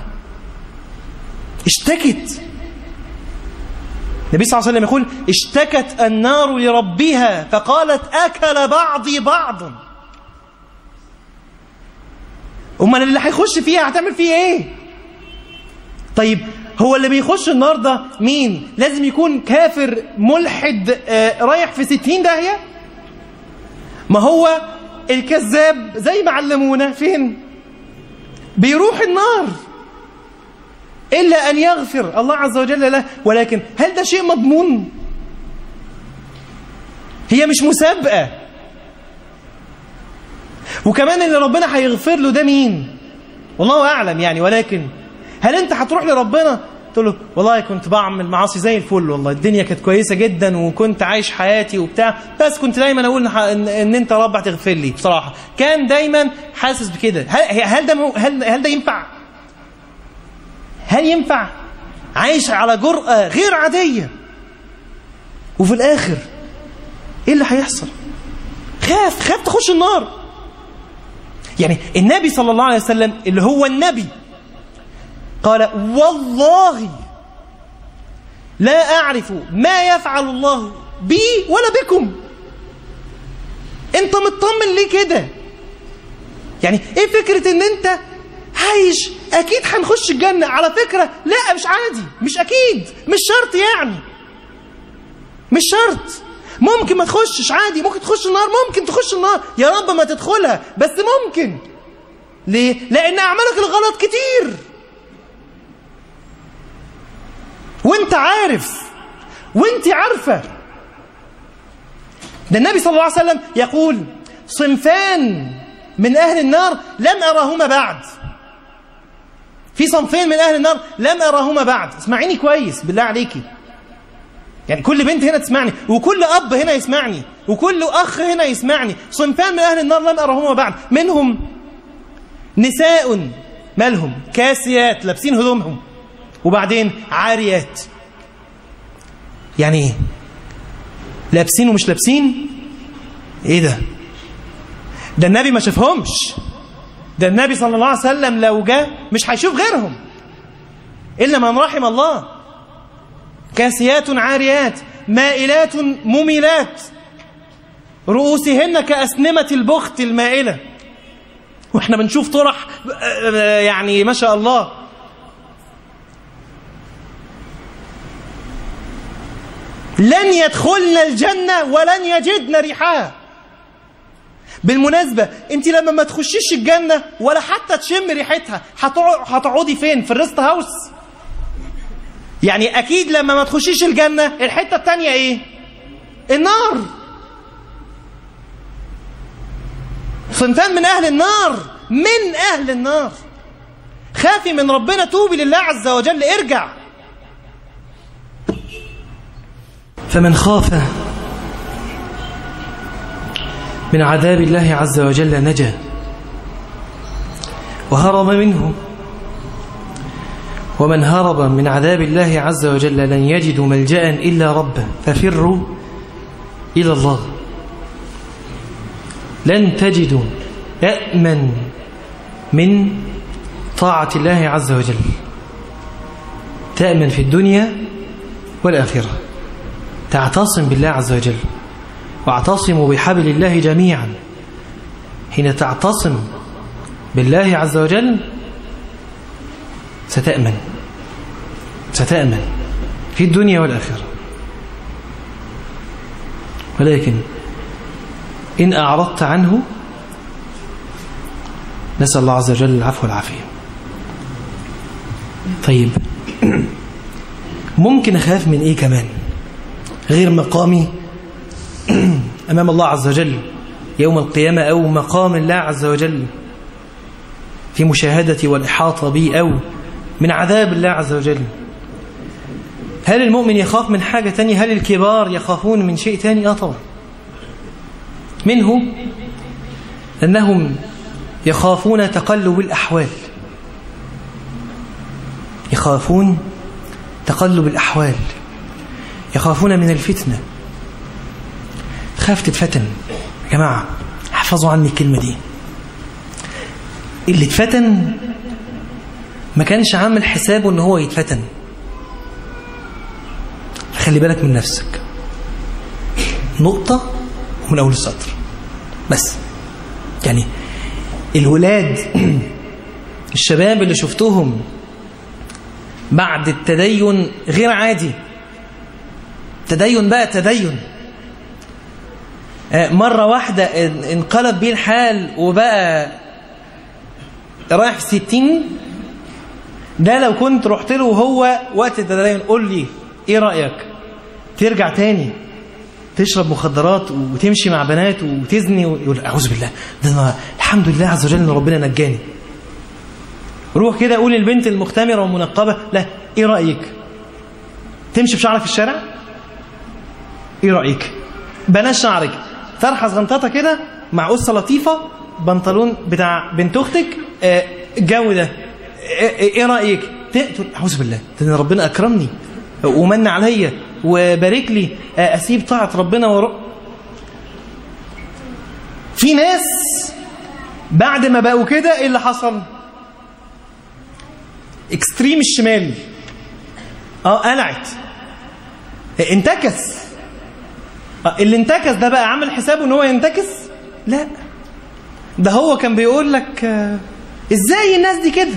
اشتكت النبي صلى الله عليه وسلم يقول اشتكت النار لربها فقالت أكل بعضي بعضا أمال اللي هيخش فيها هتعمل فيه ايه طيب هو اللي بيخش النار ده مين لازم يكون كافر ملحد آه رايح في ستين داهية ما هو الكذاب زي ما علمونا فين بيروح النار إلا أن يغفر الله عز وجل له ولكن هل ده شيء مضمون هي مش مسابقة وكمان اللي ربنا هيغفر له ده مين والله أعلم يعني ولكن هل أنت هتروح لربنا تقول له والله كنت بعمل معاصي زي الفل والله الدنيا كانت كويسة جدا وكنت عايش حياتي وبتاع بس كنت دايما أقول إن, إن أنت رب هتغفر لي بصراحة كان دايما حاسس بكده هل, هل ده هل, هل ده ينفع هل ينفع عايش على جرأة غير عادية وفي الآخر إيه اللي هيحصل خاف خاف تخش النار يعني النبي صلى الله عليه وسلم اللي هو النبي قال والله لا أعرف ما يفعل الله بي ولا بكم انت مطمن ليه كده يعني ايه فكرة ان انت عايش اكيد هنخش الجنة على فكرة لا مش عادي مش اكيد مش شرط يعني مش شرط ممكن ما تخشش عادي ممكن تخش النار ممكن تخش النار يا رب ما تدخلها بس ممكن ليه لان اعمالك الغلط كتير وانت عارف وانت عارفة ده النبي صلى الله عليه وسلم يقول صنفان من أهل النار لم أراهما بعد في صنفين من أهل النار لم أراهما بعد اسمعيني كويس بالله عليكي يعني كل بنت هنا تسمعني وكل أب هنا يسمعني وكل أخ هنا يسمعني صنفان من أهل النار لم أراهما بعد منهم نساء مالهم كاسيات لابسين هدومهم وبعدين عاريات يعني ايه لابسين ومش لابسين ايه ده ده النبي ما شافهمش ده النبي صلى الله عليه وسلم لو جاء مش هيشوف غيرهم إلا من رحم الله كاسيات عاريات مائلات مميلات رؤوسهن كأسنمة البخت المائلة واحنا بنشوف طرح يعني ما شاء الله لن يدخلن الجنة ولن يجدن ريحها بالمناسبة انت لما ما تخشيش الجنة ولا حتى تشم ريحتها هتقعدي فين في الريست هاوس يعني اكيد لما ما تخشيش الجنة الحتة التانية ايه النار صنفان من اهل النار من اهل النار خافي من ربنا توبي لله عز وجل ارجع فمن خاف من عذاب الله عز وجل نجا وهرب منه ومن هرب من عذاب الله عز وجل لن يجدوا ملجأ إلا ربه ففروا إلى الله لن تجدوا أأمن من طاعة الله عز وجل تأمن في الدنيا والآخرة تعتصم بالله عز وجل واعتصموا بحبل الله جميعا حين تعتصم بالله عز وجل ستأمن ستأمن في الدنيا والآخرة ولكن إن أعرضت عنه نسأل الله عز وجل العفو والعافية طيب ممكن أخاف من إيه كمان غير مقامي أمام الله عز وجل يوم القيامة أو مقام الله عز وجل في مشاهدتي والإحاطة بي أو من عذاب الله عز وجل هل المؤمن يخاف من حاجة تانية هل الكبار يخافون من شيء تاني آه طبعا منه أنهم يخافون تقلب الأحوال يخافون تقلب الأحوال يخافون من الفتنة خاف تتفتن يا جماعة احفظوا عني الكلمة دي اللي اتفتن ما كانش عامل حسابه ان هو يتفتن خلي بالك من نفسك نقطة ومن أول السطر بس يعني الولاد الشباب اللي شفتهم بعد التدين غير عادي تدين بقى تدين مرة واحدة انقلب بيه الحال وبقى رايح في ستين ده لو كنت رحت له وهو وقت التدين قول لي ايه رأيك ترجع تاني تشرب مخدرات وتمشي مع بنات وتزني ويقول اعوذ بالله ده أنا الحمد لله عز وجل ان ربنا نجاني روح كده قول للبنت المختمرة والمنقبة لا ايه رأيك تمشي بشعرك في الشارع ايه رأيك بلاش شعرك طرحه صغنططه كده مع قصه لطيفه بنطلون بتاع بنت اختك الجو ده ايه رايك تقتل اعوذ بالله ده ربنا اكرمني ومن عليا وبارك لي اسيب طاعه ربنا ورق في ناس بعد ما بقوا كده ايه اللي حصل اكستريم الشمال اه قلعت انتكس اللي انتكس ده بقى عامل حسابه ان هو ينتكس لا ده هو كان بيقول لك ازاي الناس دي كده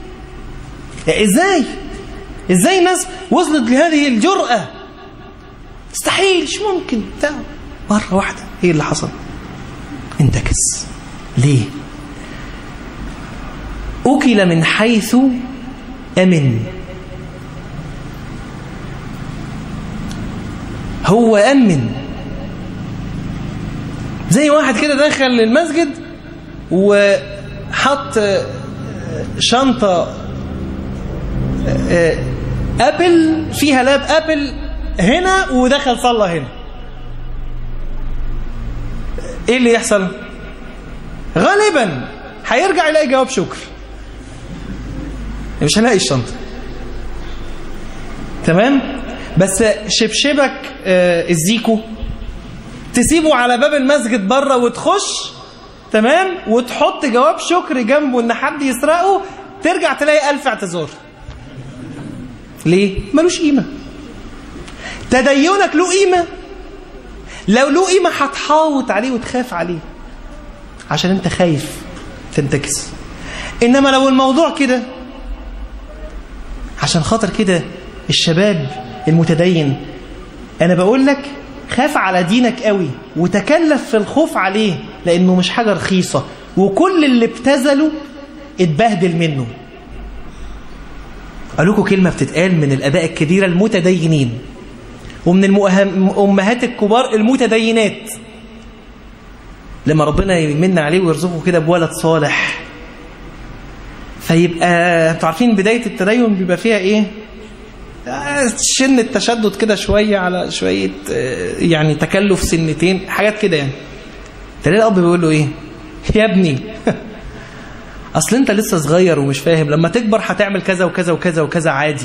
ازاي ازاي الناس وصلت لهذه الجرأة استحيل مش ممكن ده مرة واحدة ايه اللي حصل انتكس ليه أكل من حيث أمن هو أمن زي واحد كده دخل المسجد وحط شنطة أبل فيها لاب أبل هنا ودخل صلى هنا ايه اللي يحصل غالبا هيرجع يلاقي جواب شكر مش هلاقي الشنطة تمام بس شبشبك آه، الزيكو تسيبه على باب المسجد بره وتخش تمام وتحط جواب شكر جنبه ان حد يسرقه ترجع تلاقي ألف اعتذار ليه؟ ملوش قيمة تدينك له قيمة لو له قيمة هتحاوط عليه وتخاف عليه عشان انت خايف تنتكس انما لو الموضوع كده عشان خاطر كده الشباب المتدين انا بقول لك خاف على دينك قوي وتكلف في الخوف عليه لانه مش حاجه رخيصه وكل اللي ابتذله اتبهدل منه قال لكم كلمه بتتقال من الاباء الكبيره المتدينين ومن الامهات الكبار المتدينات لما ربنا يمن عليه ويرزقه كده بولد صالح فيبقى انتوا عارفين بدايه التدين بيبقى فيها ايه شن التشدد كده شويه على شويه آه، يعني تكلف سنتين حاجات كده يعني تلاقي الاب بيقول له ايه يا ابني اصل انت لسه صغير ومش فاهم لما تكبر هتعمل كذا وكذا وكذا وكذا عادي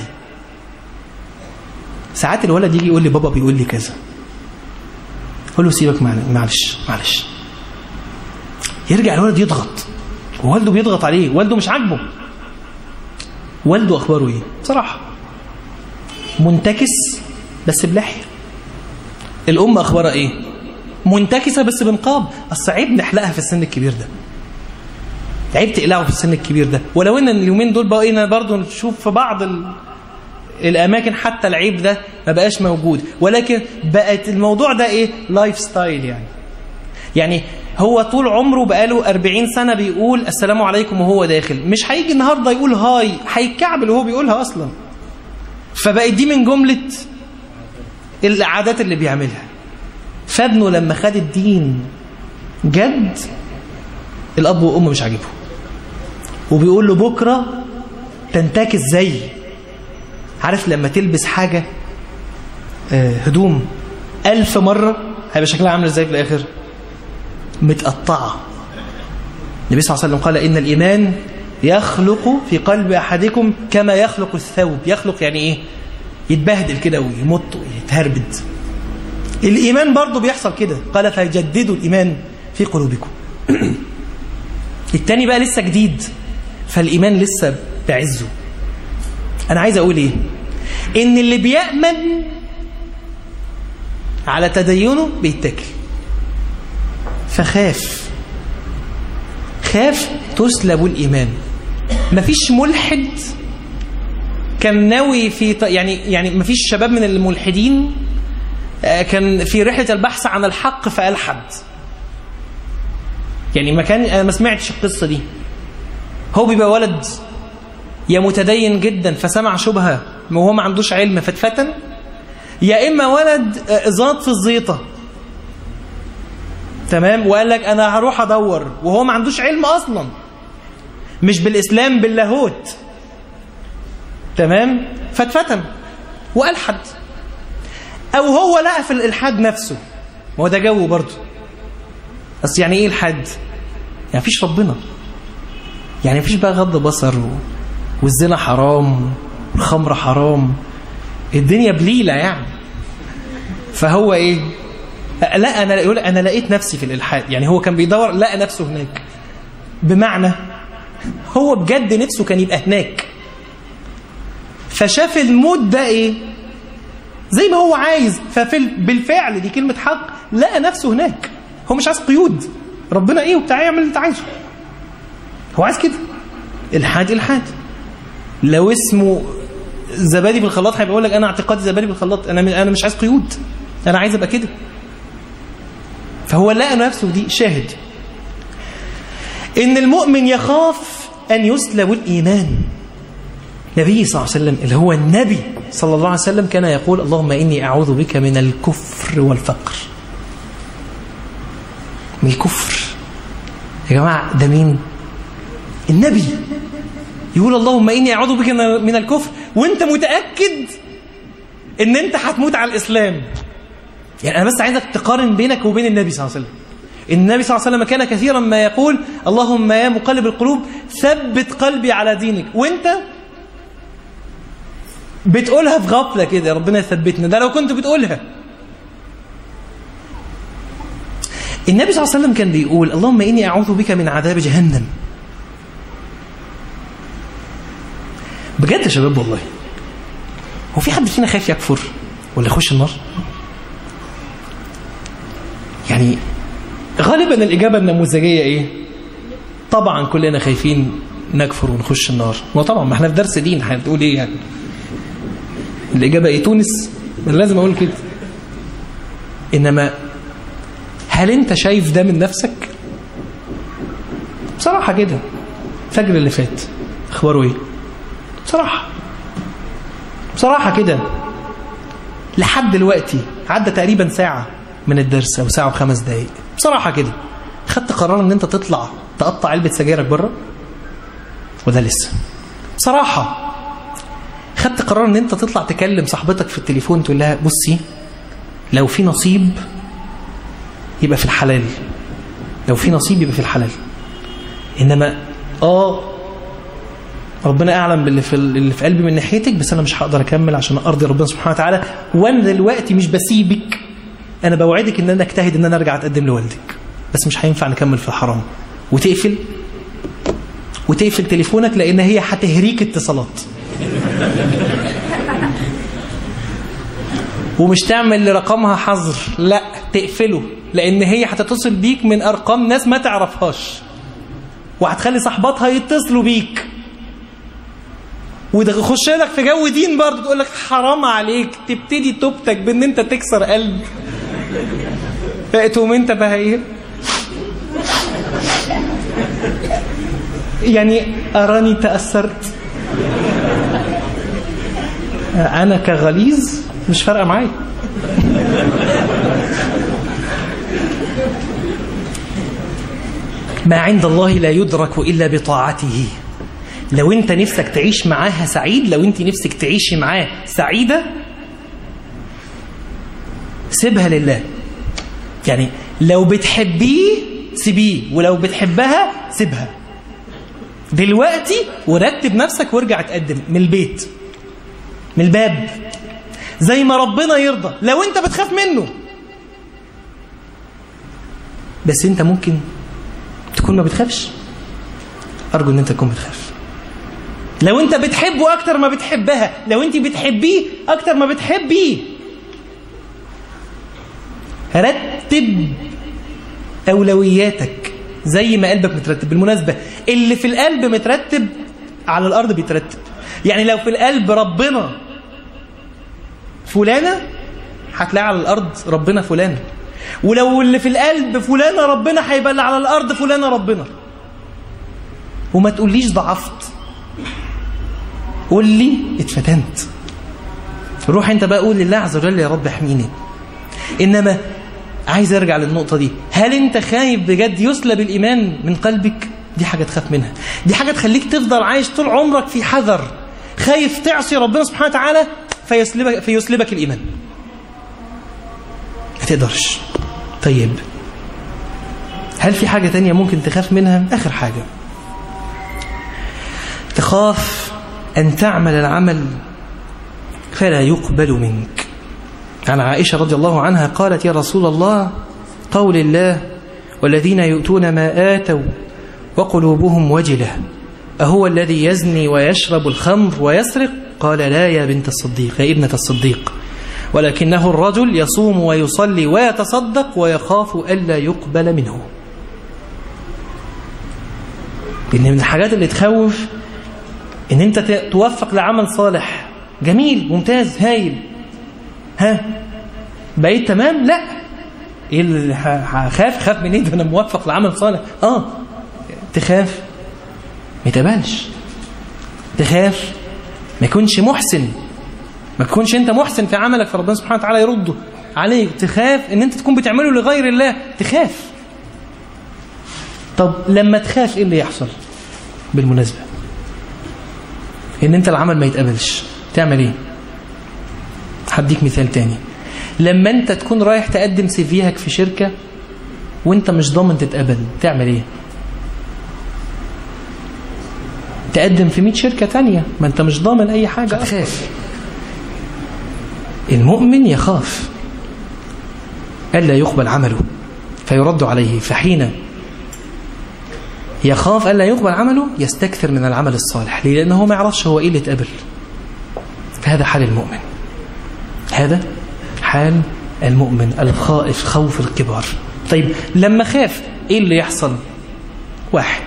ساعات الولد يجي يقول لي بابا بيقول لي كذا اقول له سيبك معلش معلش يرجع الولد يضغط ووالده بيضغط عليه والده مش عاجبه والده اخباره ايه بصراحه منتكس بس بلحيه الام اخبارها ايه منتكسه بس بنقاب اصل عيب نحلقها في السن الكبير ده عيب تقلعه في السن الكبير ده ولو ان اليومين دول بقينا برضه نشوف في بعض ال... الاماكن حتى العيب ده ما بقاش موجود ولكن بقت الموضوع ده ايه لايف ستايل يعني يعني هو طول عمره بقاله 40 سنة بيقول السلام عليكم وهو داخل مش هيجي النهاردة يقول هاي هيتكعبل وهو بيقولها أصلا فبقت دي من جملة العادات اللي بيعملها فابنه لما خد الدين جد الأب والأم مش عاجبه وبيقول له بكرة تنتكس زي عارف لما تلبس حاجة آه، هدوم ألف مرة هيبقى شكلها عامل ازاي في الآخر متقطعة النبي صلى الله عليه وسلم قال إن الإيمان يخلق في قلب أحدكم كما يخلق الثوب يخلق يعني إيه يتبهدل كده ويمط ويتهربد الإيمان برضه بيحصل كده قال فيجددوا الإيمان في قلوبكم التاني بقى لسه جديد فالإيمان لسه بعزه أنا عايز أقول إيه إن اللي بيأمن على تدينه بيتكل فخاف خاف تسلب الإيمان مفيش ملحد كان ناوي في يعني يعني مفيش شباب من الملحدين آه، كان في رحلة البحث عن الحق فألحد يعني ما كان أنا ما سمعتش القصة دي هو بيبقى ولد يا متدين جدا فسمع شبهة وهو ما عندوش علم فاتفتن يا إما ولد آه، زاط في الزيطة تمام وقال لك انا هروح ادور وهو ما عندوش علم اصلا مش بالاسلام باللاهوت تمام فاتفتن والحد او هو لقى في الالحاد نفسه ما هو ده جو برضه بس يعني ايه الحد يعني مفيش ربنا يعني مفيش بقى غض بصر و... والزنا حرام والخمر حرام الدنيا بليله يعني فهو ايه لا أنا يقول أنا لقيت نفسي في الإلحاد يعني هو كان بيدور لقى نفسه هناك بمعنى هو بجد نفسه كان يبقى هناك فشاف المود ده إيه زي ما هو عايز ففي بالفعل دي كلمة حق لقى نفسه هناك هو مش عايز قيود ربنا إيه وبتاع يعمل اللي أنت عايزه هو عايز كده الحاد الحاد لو اسمه زبادي بالخلاط هيبقى يقول لك انا اعتقادي زبادي بالخلاط انا انا مش عايز قيود انا عايز ابقى كده فهو لقى نفسه دي شاهد إن المؤمن يخاف أن يسلب الإيمان نبي صلى الله عليه وسلم اللي هو النبي صلى الله عليه وسلم كان يقول اللهم إني أعوذ بك من الكفر والفقر من الكفر يا جماعة ده مين النبي يقول اللهم إني أعوذ بك من الكفر وانت متأكد ان انت هتموت على الإسلام يعني أنا بس عايزك تقارن بينك وبين النبي صلى الله عليه وسلم النبي صلى الله عليه وسلم كان كثيرا ما يقول اللهم يا مقلب القلوب ثبت قلبي على دينك وانت بتقولها في غفلة كده ربنا يثبتنا ده لو كنت بتقولها النبي صلى الله عليه وسلم كان بيقول اللهم إني أعوذ بك من عذاب جهنم بجد يا شباب والله هو في حد فينا خايف يكفر ولا يخش النار يعني غالبا الإجابة النموذجية إيه طبعا كلنا خايفين نكفر ونخش النار وطبعا ما احنا في درس دين هتقول ايه يعني الإجابة ايه تونس من لازم أقول كده إنما هل أنت شايف ده من نفسك بصراحة كده الفجر اللي فات أخباره ايه بصراحة بصراحة كده لحد دلوقتي عدى تقريبا ساعة من الدرس أو ساعة وخمس دقايق بصراحة كده خدت قرار ان انت تطلع تقطع علبة سجايرك بره وده لسه بصراحة خدت قرار ان انت تطلع تكلم صاحبتك في التليفون تقول لها بصي لو في نصيب يبقى في الحلال لو في نصيب يبقى في الحلال انما اه ربنا اعلم باللي في اللي في قلبي من ناحيتك بس انا مش هقدر اكمل عشان ارضي ربنا سبحانه وتعالى وانا دلوقتي مش بسيبك انا بوعدك ان انا اجتهد ان انا ارجع اتقدم لوالدك بس مش هينفع نكمل في الحرام وتقفل وتقفل تليفونك لان هي هتهريك اتصالات ومش تعمل لرقمها حظر لا تقفله لان هي هتتصل بيك من ارقام ناس ما تعرفهاش وهتخلي صاحباتها يتصلوا بيك وتخش لك في جو دين برضه تقول لك حرام عليك تبتدي توبتك بان انت تكسر قلب تقوم انت بقى ايه يعني اراني تاثرت انا كغليظ مش فارقه معايا ما عند الله لا يدرك الا بطاعته لو انت نفسك تعيش معاها سعيد لو انت نفسك تعيشي معاه سعيده سيبها لله يعني لو بتحبيه سيبيه ولو بتحبها سيبها دلوقتي ورتب نفسك وارجع تقدم من البيت من الباب زي ما ربنا يرضى لو انت بتخاف منه بس انت ممكن تكون ما بتخافش ارجو ان انت تكون بتخاف لو انت بتحبه اكتر ما بتحبها لو انت بتحبيه اكتر ما بتحبيه رتب اولوياتك زي ما قلبك مترتب بالمناسبه اللي في القلب مترتب على الارض بيترتب يعني لو في القلب ربنا فلانه هتلاقي على الارض ربنا فلانه ولو اللي في القلب فلانه ربنا هيبقى اللي على الارض فلانه ربنا وما تقوليش ضعفت قول لي اتفتنت روح انت بقى قول لله عز وجل يا رب احميني انما عايز ارجع للنقطة دي هل انت خايف بجد يسلب الايمان من قلبك دي حاجة تخاف منها دي حاجة تخليك تفضل عايش طول عمرك في حذر خايف تعصي ربنا سبحانه وتعالى فيسلبك, فيسلبك الايمان ما تقدرش طيب هل في حاجة تانية ممكن تخاف منها اخر حاجة تخاف أن تعمل العمل فلا يقبل منك عن عائشة رضي الله عنها قالت يا رسول الله قول الله والذين يؤتون ما آتوا وقلوبهم وجلة أهو الذي يزني ويشرب الخمر ويسرق قال لا يا بنت الصديق يا ابنة الصديق ولكنه الرجل يصوم ويصلي ويتصدق ويخاف ألا يقبل منه لأن من الحاجات اللي تخوف ان انت توفق لعمل صالح جميل ممتاز هايل ها بقيت تمام لا ايه اللي هخاف خاف من ايه ده انا موفق لعمل صالح اه تخاف ما يتقبلش تخاف ما يكونش محسن ما تكونش انت محسن في عملك فربنا سبحانه وتعالى يرده عليك تخاف ان انت تكون بتعمله لغير الله تخاف طب لما تخاف ايه اللي يحصل بالمناسبه ان انت العمل ما يتقبلش تعمل ايه هديك مثال تاني لما انت تكون رايح تقدم سيفيهك في شركة وانت مش ضامن تتقبل تعمل ايه تقدم في 100 شركة تانية ما انت مش ضامن اي حاجة تخاف المؤمن يخاف ألا يقبل عمله فيرد عليه فحين يخاف ألا يقبل عمله يستكثر من العمل الصالح ليه؟ لأنه ما يعرفش هو إيه اللي اتقبل فهذا حال المؤمن هذا حال المؤمن الخائف خوف الكبار طيب لما خاف إيه اللي يحصل واحد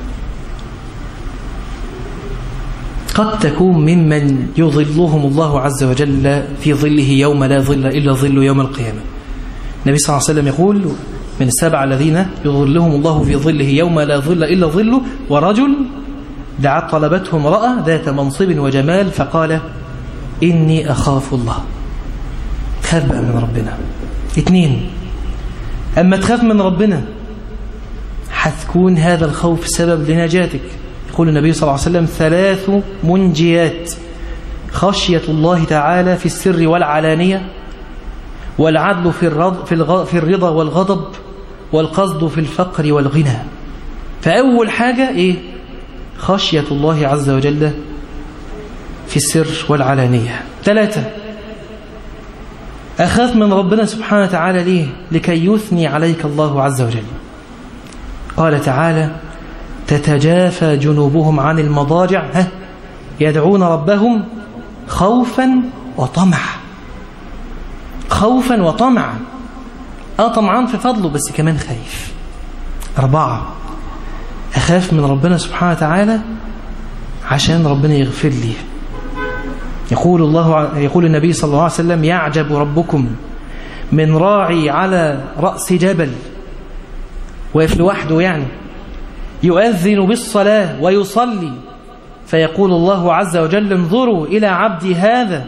قد تكون ممن يظلهم الله عز وجل في ظله يوم لا ظل إلا ظل يوم القيامة النبي صلى الله عليه وسلم يقول من السبع الذين يظلهم الله في ظله يوم لا ظل إلا ظله ورجل دعت طلبته امرأة ذات منصب وجمال فقال إني أخاف الله خاف بقى من ربنا اثنين أما تخاف من ربنا حتكون هذا الخوف سبب لنجاتك يقول النبي صلى الله عليه وسلم ثلاث منجيات خشية الله تعالى في السر والعلانية والعدل في الرضا, في, الغ... في الرضا والغضب والقصد في الفقر والغنى فأول حاجة إيه؟ خشية الله عز وجل في السر والعلانية ثلاثة أخاف من ربنا سبحانه وتعالى ليه لكي يثني عليك الله عز وجل قال تعالى تتجافى جنوبهم عن المضاجع ها يدعون ربهم خوفا وطمعا خوفا وطمعا اه طمعان في فضله بس كمان خايف أربعة أخاف من ربنا سبحانه وتعالى عشان ربنا يغفر لي يقول الله يقول النبي صلى الله عليه وسلم يعجب ربكم من راعي على رأس جبل واقف لوحده يعني يؤذن بالصلاة ويصلي فيقول الله عز وجل انظروا إلى عبدي هذا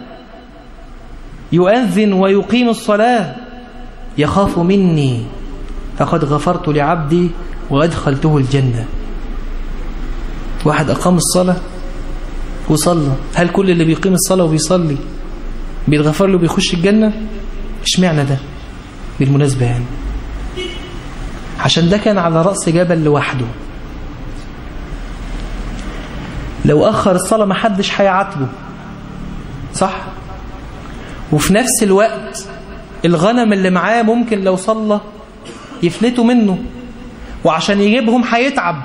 يؤذن ويقيم الصلاة يخاف مني فقد غفرت لعبدي وأدخلته الجنة واحد أقام الصلاة وصلى هل كل اللي بيقيم الصلاة وبيصلي بيتغفر له بيخش الجنة مش معنى ده بالمناسبة يعني عشان ده كان على رأس جبل لوحده لو أخر الصلاة ما حدش هيعاتبه صح وفي نفس الوقت الغنم اللي معاه ممكن لو صلى يفلتوا منه وعشان يجيبهم هيتعب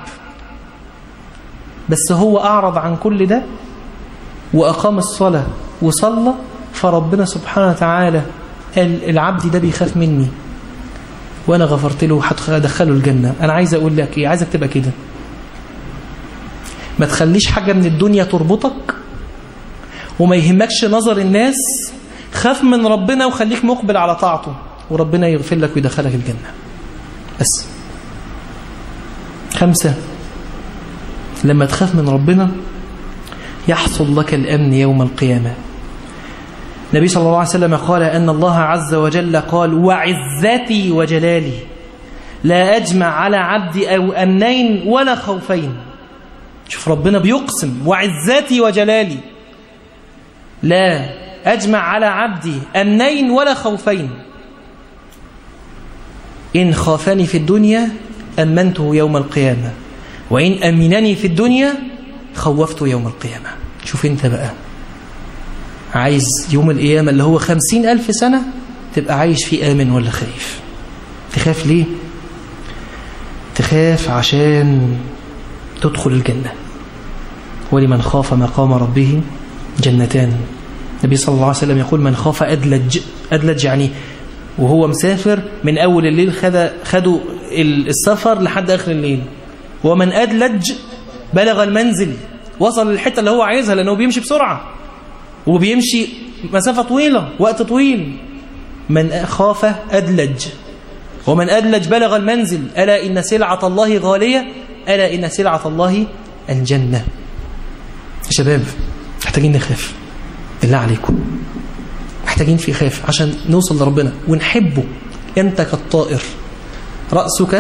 بس هو أعرض عن كل ده وأقام الصلاة وصلى فربنا سبحانه وتعالى قال العبد ده بيخاف مني وأنا غفرت له هدخله الجنة أنا عايز أقول لك إيه عايزك تبقى كده ما تخليش حاجة من الدنيا تربطك وما يهمكش نظر الناس خاف من ربنا وخليك مقبل على طاعته وربنا يغفر لك ويدخلك الجنة بس خمسة لما تخاف من ربنا يحصل لك الأمن يوم القيامة النبي صلى الله عليه وسلم قال أن الله عز وجل قال وعزتي وجلالي لا أجمع على عبدي أو أمنين ولا خوفين شوف ربنا بيقسم وعزتي وجلالي لا أجمع على عبدي أمنين ولا خوفين إن خافني في الدنيا أمنته يوم القيامة وإن أمنني في الدنيا خوفته يوم القيامة شوف انت بقى عايز يوم القيامة اللي هو خمسين ألف سنة تبقى عايش فيه آمن ولا خايف تخاف ليه تخاف عشان تدخل الجنة ولمن خاف مقام ربه جنتان النبي صلى الله عليه وسلم يقول من خاف أدلج أدلج يعني وهو مسافر من أول الليل خد خدوا السفر لحد آخر الليل ومن أدلج بلغ المنزل وصل للحتة اللي هو عايزها لأنه بيمشي بسرعة وبيمشي مسافة طويلة وقت طويل من خاف أدلج ومن أدلج بلغ المنزل ألا إن سلعة الله غالية ألا إن سلعة الله الجنة شباب محتاجين نخاف بالله عليكم محتاجين في خاف عشان نوصل لربنا ونحبه أنت كالطائر رأسك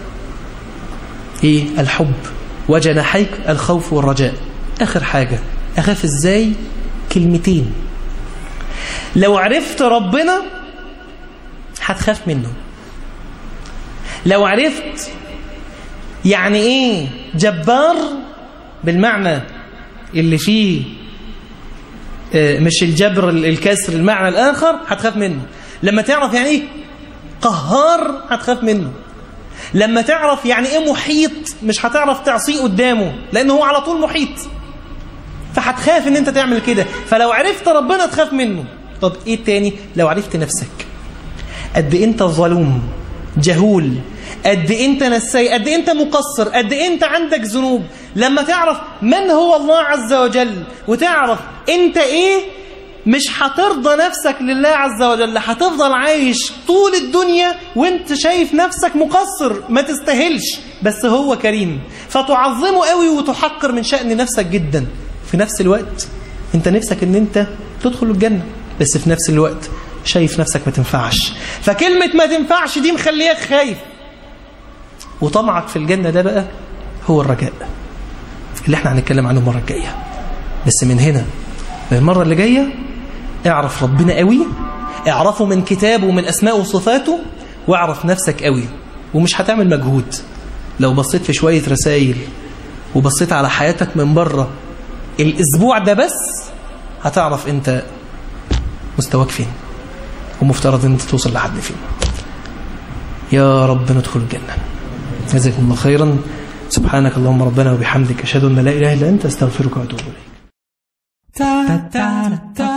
إيه الحب وجناحيك الخوف والرجاء آخر حاجة أخاف إزاي كلمتين لو عرفت ربنا هتخاف منه لو عرفت يعني ايه جبار بالمعنى اللي فيه آه، مش الجبر ال- الكسر المعنى الآخر هتخاف منه لما تعرف يعني ايه قهار هتخاف منه لما تعرف يعني ايه محيط مش هتعرف تعصيه قدامه لأن هو على طول محيط فهتخاف ان انت تعمل كده فلو عرفت ربنا تخاف منه طب ايه التاني لو عرفت نفسك قد إيه انت ظلوم جهول قد إيه انت نسي قد إيه انت مقصر قد إيه انت عندك ذنوب لما تعرف من هو الله عز وجل وتعرف انت ايه مش هترضى نفسك لله عز وجل هتفضل عايش طول الدنيا وانت شايف نفسك مقصر ما تستاهلش بس هو كريم فتعظمه قوي وتحقر من شأن نفسك جدا في نفس الوقت انت نفسك ان انت تدخل الجنة بس في نفس الوقت شايف نفسك ما تنفعش فكلمة ما تنفعش دي مخليك خايف وطمعك في الجنة ده بقى هو الرجاء اللي احنا هنتكلم عنه المرة الجاية بس من هنا المرة اللي جاية اعرف ربنا قوي اعرفه من كتابه ومن أسمائه وصفاته واعرف نفسك قوي ومش هتعمل مجهود لو بصيت في شوية رسائل وبصيت على حياتك من بره الأسبوع ده بس هتعرف أنت مستواك فين ومفترض أن أنت توصل لحد فين يا رب ندخل الجنة جزاكم الله خيرا سبحانك اللهم ربنا وبحمدك أشهد أن لا إله إلا أنت أستغفرك وأتوب إليك ta ta ta